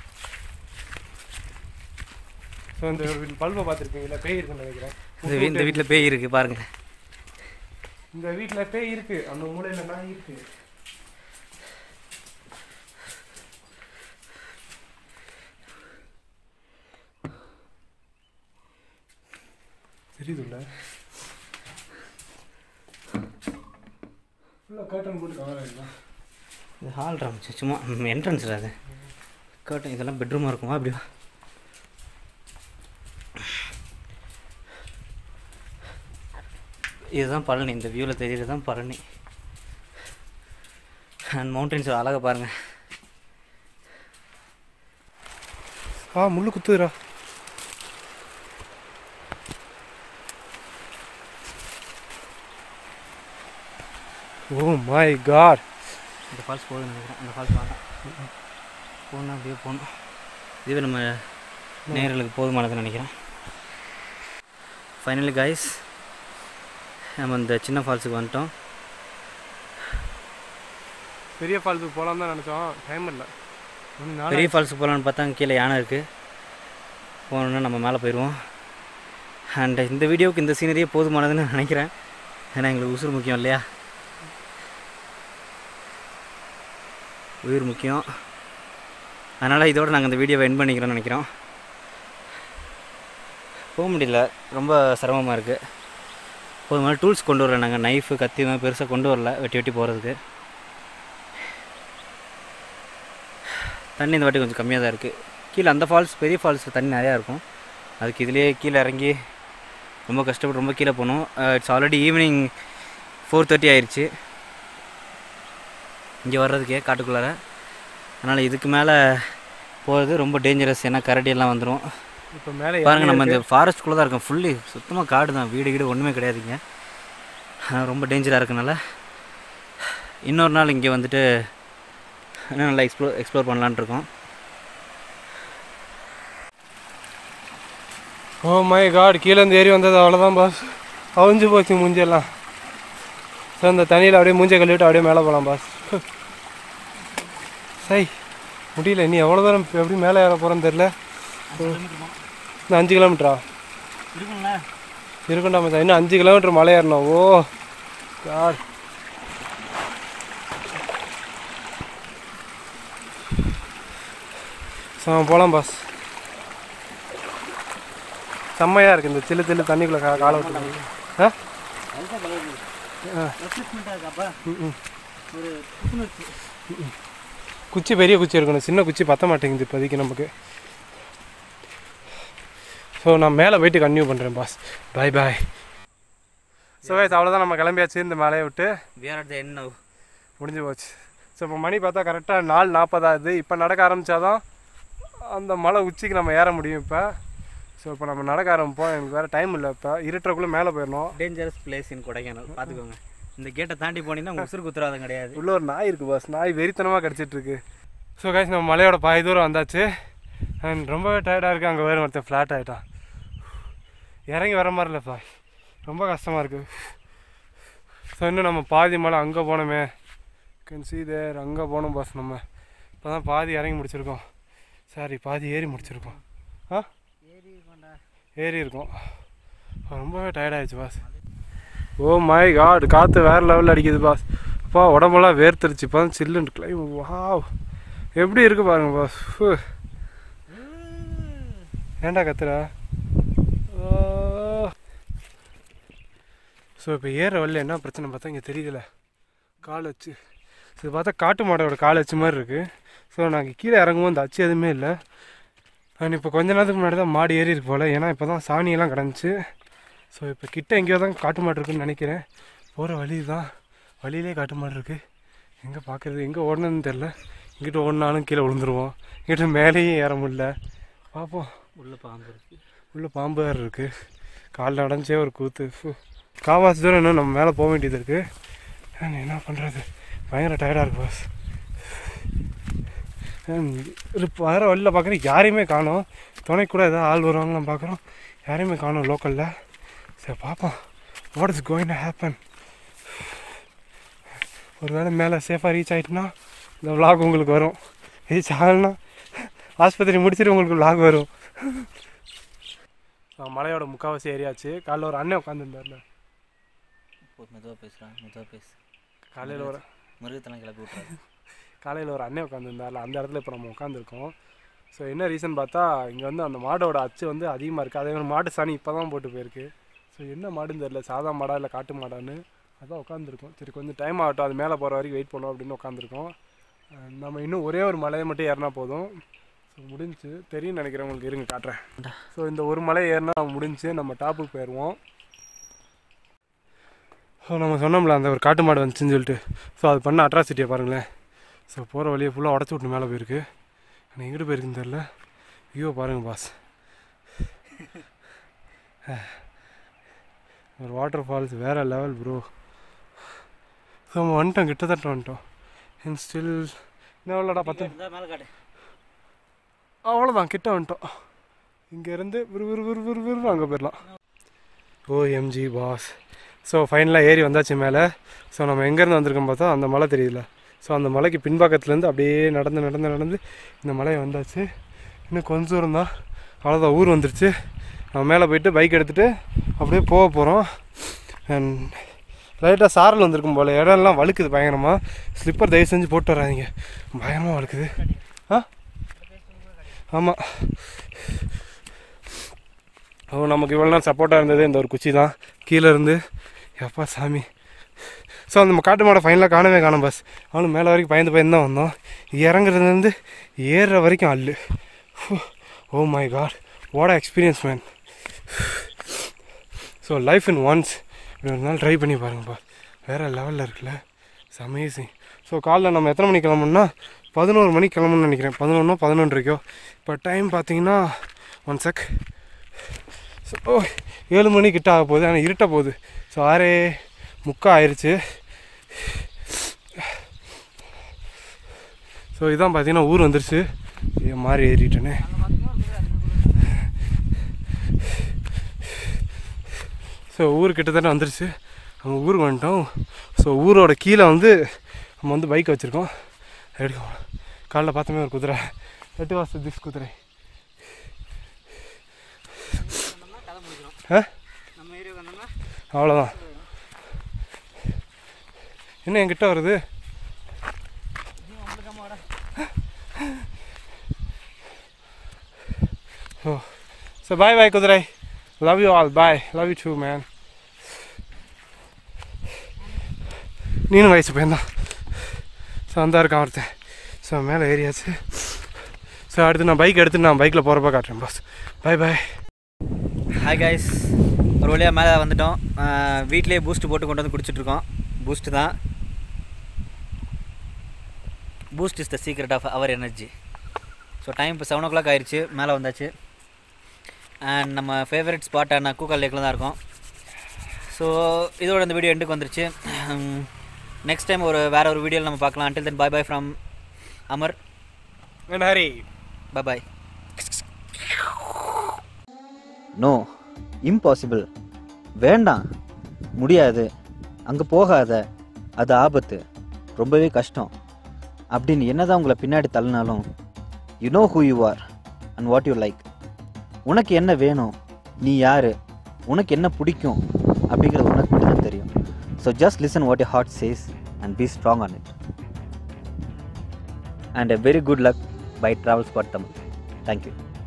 ஸோ இந்த பல்பை பார்த்துருக்கீங்களா பேய் இருக்குன்னு நினைக்கிறேன் இந்த வீ இந்த வீட்டில் பேய் இருக்குது பாருங்கள் இந்த வீட்டில் பேய் இருக்கு அந்த மூலையில் நான் இருக்கு தெரியுதுல்ல ஃபுல்லாக கர்டன் போட்டு கவர் ஆகிடலாம் இது ஹால் ராமிச்சு சும்மா என்ட்ரன்ஸில் அது கர்டன் இதெல்லாம் பெட்ரூமாக இருக்குமா அப்படி வா. இதுதான் பழனி இந்த வியூவில் தெரியுறது தான் பழனி அண்ட் மவுண்டன்ஸ் அழகாக பாருங்கள் ஆ முள்ளு குத்துதுடா ஓ மை காட் இந்த ஃபால்ஸ் போகுதுன்னு நினைக்கிறேன் அந்த ஃபால்ஸ் வேண்டாம் போகணும் அப்படியே போகணும் இதுவே நம்ம நேர்களுக்கு போதுமானதுன்னு நினைக்கிறேன் ஃபைனலி கைஸ் நம்ம இந்த சின்ன ஃபால்ஸுக்கு வந்துட்டோம் பெரிய ஃபால்ஸுக்கு போகலாம் தான் நினச்சோம் டைம் இல்லை ஒன்று நாள் பெரிய ஃபால்ஸுக்கு போகலான்னு பார்த்தா அங்க கீழே யானை இருக்குது போகணுன்னா நம்ம மேலே போயிடுவோம் அண்ட் இந்த வீடியோவுக்கு இந்த சீனரியே போதுமானதுன்னு நினைக்கிறேன் ஏன்னா எங்களுக்கு உசுறு முக்கியம் இல்லையா உயிர் முக்கியம் அதனால் இதோட நாங்கள் இந்த வீடியோவை என் பண்ணிக்கிறோம்னு நினைக்கிறோம் போக முடியல ரொம்ப சிரமமாக இருக்குது போதுமான டூல்ஸ் கொண்டு வரல நாங்கள் நைஃபு கத்தி மாதிரி பெருசாக கொண்டு வரல வெட்டி வெட்டி போகிறதுக்கு தண்ணி இந்த வாட்டி கொஞ்சம் கம்மியாக தான் இருக்குது கீழே அந்த ஃபால்ஸ் பெரிய ஃபால்ஸ் தண்ணி நிறையா இருக்கும் அதுக்கு இதுலேயே கீழே இறங்கி ரொம்ப கஷ்டப்பட்டு ரொம்ப கீழே போனோம் it's already evening four thirty ஆயிடுச்சு இங்கே வர்றதுக்கே காட்டுக்குள்ளார அதனால் இதுக்கு மேலே போகிறது ரொம்ப டேஞ்சரஸ் ஏன்னா கரடி எல்லாம் வந்துடும் இப்போ மேலே பாருங்கள் நம்ம இந்த ஃபாரஸ்ட்குள்ளே தான் இருக்கோம் ஃபுல்லி சுத்தமாக காடு தான் வீடு கீடு ஒன்றுமே கிடையாதுங்க ஆனா ரொம்ப டேஞ்சராக இருக்கனால இன்னொரு நாள் இங்கே வந்துட்டு இன்னும் நல்லா எக்ஸ்ப்ளோர் எக்ஸ்ப்ளோர் பண்ணலான்னு இருக்கோம் ஓ மை காட் கீழே இருந்து ஏறி வந்தது அவ்வளோதான் பாஸ் அவிஞ்சு போச்சு மூஞ்செல்லாம் ஸோ இந்த தண்ணியில் அப்படியே மூஞ்சை கழுவிட்டு அப்படியே மேலே போகலாம் பாஸ் சை முடியல நீ எவ்வளோ தூரம் எப்படி மேலே ஏற போகிறேன்னு தெரில இந்த அஞ்சு கிலோமீட்டரா இருக்குங்களா இருக்குண்டா மச்சான் இன்னும் அஞ்சு கிலோமீட்டர் மலை ஏறணும் ஓ காட் ஸோ போகலாம் பாஸ் செம்மையாக இருக்குது இந்த சில்லு சில்லு தண்ணிக்குள்ளே கா காலை விட்டு ஆ ம், ம். குச்சி பெரிய குச்சி இருக்கணும் சின்ன குச்சி பத்த மாட்டேங்குது இப்போதைக்கு நமக்கு ஸோ நான் மேலே போயிட்டு கன்டினியூ பண்ணுறேன் பாஸ் பாய் பாய் ஸோ அவ்வளோதான் நம்ம கிளம்பியாச்சு இந்த மலையை விட்டு we are at the end now முடிஞ்சு போச்சு ஸோ இப்போ மணி பார்த்தா கரெக்டாக நாலு நாற்பதாகுது இப்போ நடக்க ஆரம்பித்தாதான் அந்த மலை உச்சிக்கு நம்ம ஏற முடியும் இப்போ ஸோ இப்போ நம்ம நடக்க ஆரம்பிப்போம் எனக்கு வேறு டைம் இல்லை இப்போ இருட்டுறக்குள்ளே மேலே போயிடணும் டேஞ்சரஸ் பிளேஸ் இன் கொடைக்கானல் பார்த்துக்கோங்க இந்த கேட்டை தாண்டி போனீங்கன்னா உங்க உசுருக்கு உத்தரவாதம் கிடையாது உள்ள ஒரு நாய் இருக்குது பாஸ் நாய் வெறித்தனமாக கடிச்சிட்டு இருக்கு ஸோ கைஸ் நம்ம மலையோட பாதி தூரம் வந்தாச்சு அண்ட் ரொம்பவே டயர்டாக இருக்குது அங்கே வேறு ஒருத்தன் ஃப்ளாட் ஆகிட்டான் இறங்கி வர மாதிரி இல்லைப்பா ரொம்ப கஷ்டமாக இருக்குது ஸோ இன்னும் நம்ம பாதி மலை அங்கே போனோமே கேன் see there அங்கே போனோம் பாஸ் நம்ம இப்போ தான் பாதி இறங்கி முடிச்சிருக்கோம் சாரி பாதி ஏறி முடிச்சிருக்கோம் ஆ ஏறி இருக்கோம் ரொம்பவே டயர்டாகிடுச்சு பாஸ் ஓ மை காட் காற்று வேறு லெவலில் அடிக்குது பாஸ் அப்பா உடம்பெல்லாம் வேர்த்துருச்சு இப்போ தான் சில்லுன்னு கிளைம் வாவ் எப்படி இருக்கு பாருங்க பாஸ் ஃபு. ஏன்டா கத்துற ஸோ இப்போ ஏற வரல என்ன பிரச்சனை பார்த்தா இங்கே தெரியுதுல கால் வச்சு ஸோ இது பார்த்தா காட்டு மாடோட கால் வச்ச மாதிரி இருக்குது ஸோ நாங்கள் கீழே இறங்கும்போது இந்த அச்சு எதுவுமே இல்லை நான் இப்போ கொஞ்ச நேரத்துக்கு முன்னாடி தான் மாடு ஏறி இருக்கு போல் ஏன்னா இப்போ தான் சாணியெல்லாம் கிடந்துச்சு ஸோ இப்போ கிட்ட எங்கேயோ தான் காட்டு மாடு இருக்குன்னு நினைக்கிறேன் போகிற வழி தான் வழியிலே காட்டு மாடு இருக்குது எங்கே பார்க்குறது எங்கே ஓடணுன்னு தெரில இங்கிட்ட ஓடினாலும் கீழே விழுந்துருவோம் இங்கிட்ட மேலேயும் ஏற முடியல பார்ப்போம் உள்ள பாம்பு இருக்கு உள்ளே பாம்பு வேறு இருக்குது காலில் அடைஞ்சே ஒரு கூத்து ஃபு. காவாசி தூரம் இன்னும் நம்ம மேலே போக வேண்டியது இருக்குது என்ன பண்ணுறது பயங்கர டயர்டாக இருக்கு பாஸ் இப்போ வர வழியில் பார்க்குறேன் யாரையுமே காணோம் துணை கூட ஏதாவது ஆள் வருவாங்களாம் பார்க்குறோம் யாரையுமே காணோம் லோக்கலில் சரி பார்ப்போம் what is going to happen ஒரு வேளை மேலே சேஃபாக ரீச் ஆகிட்டுனா இந்த vlog உங்களுக்கு வரும் ரீச் ஆகலைன்னா ஆஸ்பத்திரி முடிச்சுட்டு உங்களுக்கு vlog வரும் நான் மலையோட முக்கால்வாசி ஏரியாச்சு காலைல ஒரு அண்ணன் உட்காந்துருந்தார்ல மெதுவாக பேசுகிறேன் மெதுவாக பேசு காலையில் ஒரு மிருகத்தெல்லாம் கிளப்பி விட்றாரு காலையில் ஒரு அண்ணன் உட்காந்துருந்தார்ல அந்த இடத்துல இப்போ நம்ம உட்காந்துருக்கோம் ஸோ என்ன ரீசன் பார்த்தா இங்கே வந்து அந்த மாடோட அச்சு வந்து அதிகமாக இருக்குது அதே மாதிரி மாட்டு சாணி இப்போ தான் போட்டு போயிருக்கு ஸோ என்ன மாடுன்னு தெரில சாதா மாடா இல்லை காட்டு மாடான்னு அதான் உட்காந்துருக்கோம் சரி கொஞ்சம் டைம் ஆகட்டும் அது மேலே போகிற வரைக்கும் வெயிட் பண்ணுவோம் அப்படின்னு உட்காந்துருக்கோம் அஹ் நம்ம இன்னும் ஒரே ஒரு மலையை மட்டும் ஏறினா போதும் ஸோ முடிஞ்சு தெரியும் நினைக்கிறேன் உங்களுக்கு இருங்க காட்டுறேன் ஸோ இந்த ஒரு மலை ஏறினா முடிஞ்சு நம்ம டாப்புக்கு போயிடுவோம் ஸோ நம்ம சொன்னோம்ல அந்த ஒரு காட்டு மாடு வந்துச்சுன்னு சொல்லிட்டு ஸோ அது பண்ண அட்ராசிட்டியை பாருங்களேன் ஸோ போகிற வழியை ஃபுல்லாக உடச்சி விட்டு மேலே போயிருக்கு ஆனால் எங்கிட்டு போயிருக்குன்னு தெரில ஐயோ பாருங்க பாஸ் ஒரு வாட்டர் ஃபால்ஸ் வேறு லெவல் ப்ரோ ஸோ நம்ம வந்துட்டோம் கிட்டத்தட்ட வந்துட்டோம் அண்ட் ஸ்டில் இன்னும் எவ்வளோடா பத்து மேலே காட்டு அவ்வளோதான் கிட்ட வந்துட்டோம் இங்கேருந்து விறு விறு விறு விறு விறு அங்கே போயிடலாம் ஓ எம்ஜி பாஸ் ஸோ ஃபைனலாக ஏறி வந்தாச்சு மேலே ஸோ நம்ம எங்கேருந்து வந்திருக்கோம் பார்த்தா அந்த மலை தெரியுதுல ஸோ அந்த மலைக்கு பின்பக்கத்துலேருந்து அப்படியே நடந்து நடந்து நடந்து இந்த மலையை வந்தாச்சு இன்னும் கொஞ்சம் தூரம் தான் அவ்வளோதான் ஊர் வந்துருச்சு நம்ம மேலே போயிட்டு பைக் எடுத்துகிட்டு அப்படியே போக போகிறோம் அண்ட் லைட்டாக சாரல் வந்திருக்கும் போல் இடம்லாம் வழுக்குது பயங்கரமாக ஸ்லிப்பர் தயவு செஞ்சு போட்டு வராதீங்க பயங்கரமாக வழுக்குது ஆ ஆமாம் ஓ நமக்கு இவ்வளோ நேரம் சப்போர்ட்டாக இருந்தது இந்த ஒரு குச்சி தான் கீழே இருந்து எப்பா சாமி ஸோ அந்த காட்டு மாடை ஃபைனலாக காணவே காணும் பஸ் அவனும் மேலே வரைக்கும் பயந்து பயந்து தான் வந்தோம் இறங்குறதுலேருந்து ஏறுற வரைக்கும் அல்லு oh my god what experience man so life in once இப்படி ஒரு நாள் ட்ரை பண்ணி பாருங்கப்பா வேறு லெவலில் இருக்குல்ல இட்ஸ் அமேசிங் ஸோ காலைல நம்ம எத்தனை மணிக்கு கிளம்புனா பதினோரு மணிக்கு கிளம்பணும்னு நினைக்கிறேன் பதினொன்னோ பதினொன்றைக்கோ இப்போ டைம் பார்த்தீங்கன்னா ஒன் செக் ஸோ ஓ ஏழு மணி கிட்ட ஆக போகுது ஆனால் இருட்ட போகுது ஸோ ஆறே முக்கா ஆயிடுச்சு ஸோ இதான் பார்த்தீங்கன்னா ஊர் வந்துருச்சு ஏன் மாறி ஏறிட்டேனே ஸோ ஊர் கிட்டத்தட்ட வந்துருச்சு நம்ம ஊருக்கு வந்துட்டோம் ஸோ ஊரோட கீழே வந்து நம்ம வந்து பைக் வச்சுருக்கோம் எடுக்கும் காலைல பார்த்தோமே ஒரு குதிரை எட்டு வாசல் திஸ் குதிரை கதை முடிக்கிறோம் ஆ நம்ம ஏரியாவுக்கு வந்தோம்னா அவ்வளோதான் என்ன என்கிட்ட வருது ஓ ஸோ பாய் பாய் குதிரை love you all bye love you too man நீனும் வயசு பையன்தான் ஸோ அந்த இருக்கான் ஒருத்தன் ஸோ மேலே ஏறியாச்சு ஸோ அடுத்து நான் பைக் எடுத்து நான் பைக்கில் போகிறப்ப காட்டுறேன் boss bye bye hi guys ஒரு வழியாக மேலே வந்துட்டோம் வீட்லேயே பூஸ்ட் போட்டு கொண்டு வந்து குடிச்சிட்ருக்கோம் பூஸ்ட் தான் Boost is the secret of our energy so time இப்போ செவன் ஓ கிளாக் ஆயிடுச்சு மேலே வந்தாச்சு அண்ட் நம்ம ஃபேவரட் ஸ்பாட்டான கூக்கல் லேக்கில் தான் இருக்கோம் ஸோ இதோட இந்த வீடியோ எண்டுக்கு வந்துருச்சு நெக்ஸ்ட் டைம் ஒரு வேறு ஒரு வீடியோவில் நம்ம பார்க்கலாம் until then bye bye from Amar and Hari bye bye no impossible வேண்டாம் முடியாது அங்கே போகாத அது ஆபத்து ரொம்பவே கஷ்டம் அப்படின்னு என்னதான் உங்களை பின்னாடி தள்ளினாலும் you know who you are and what you like உனக்கு என்ன வேணும் நீ யார் உனக்கு என்ன பிடிக்கும் அப்படிங்கிறது உனக்கு மட்டும்தான் தெரியும் so just listen what you heart says and be strong on it and a very good luck by travel spot Tamil thank you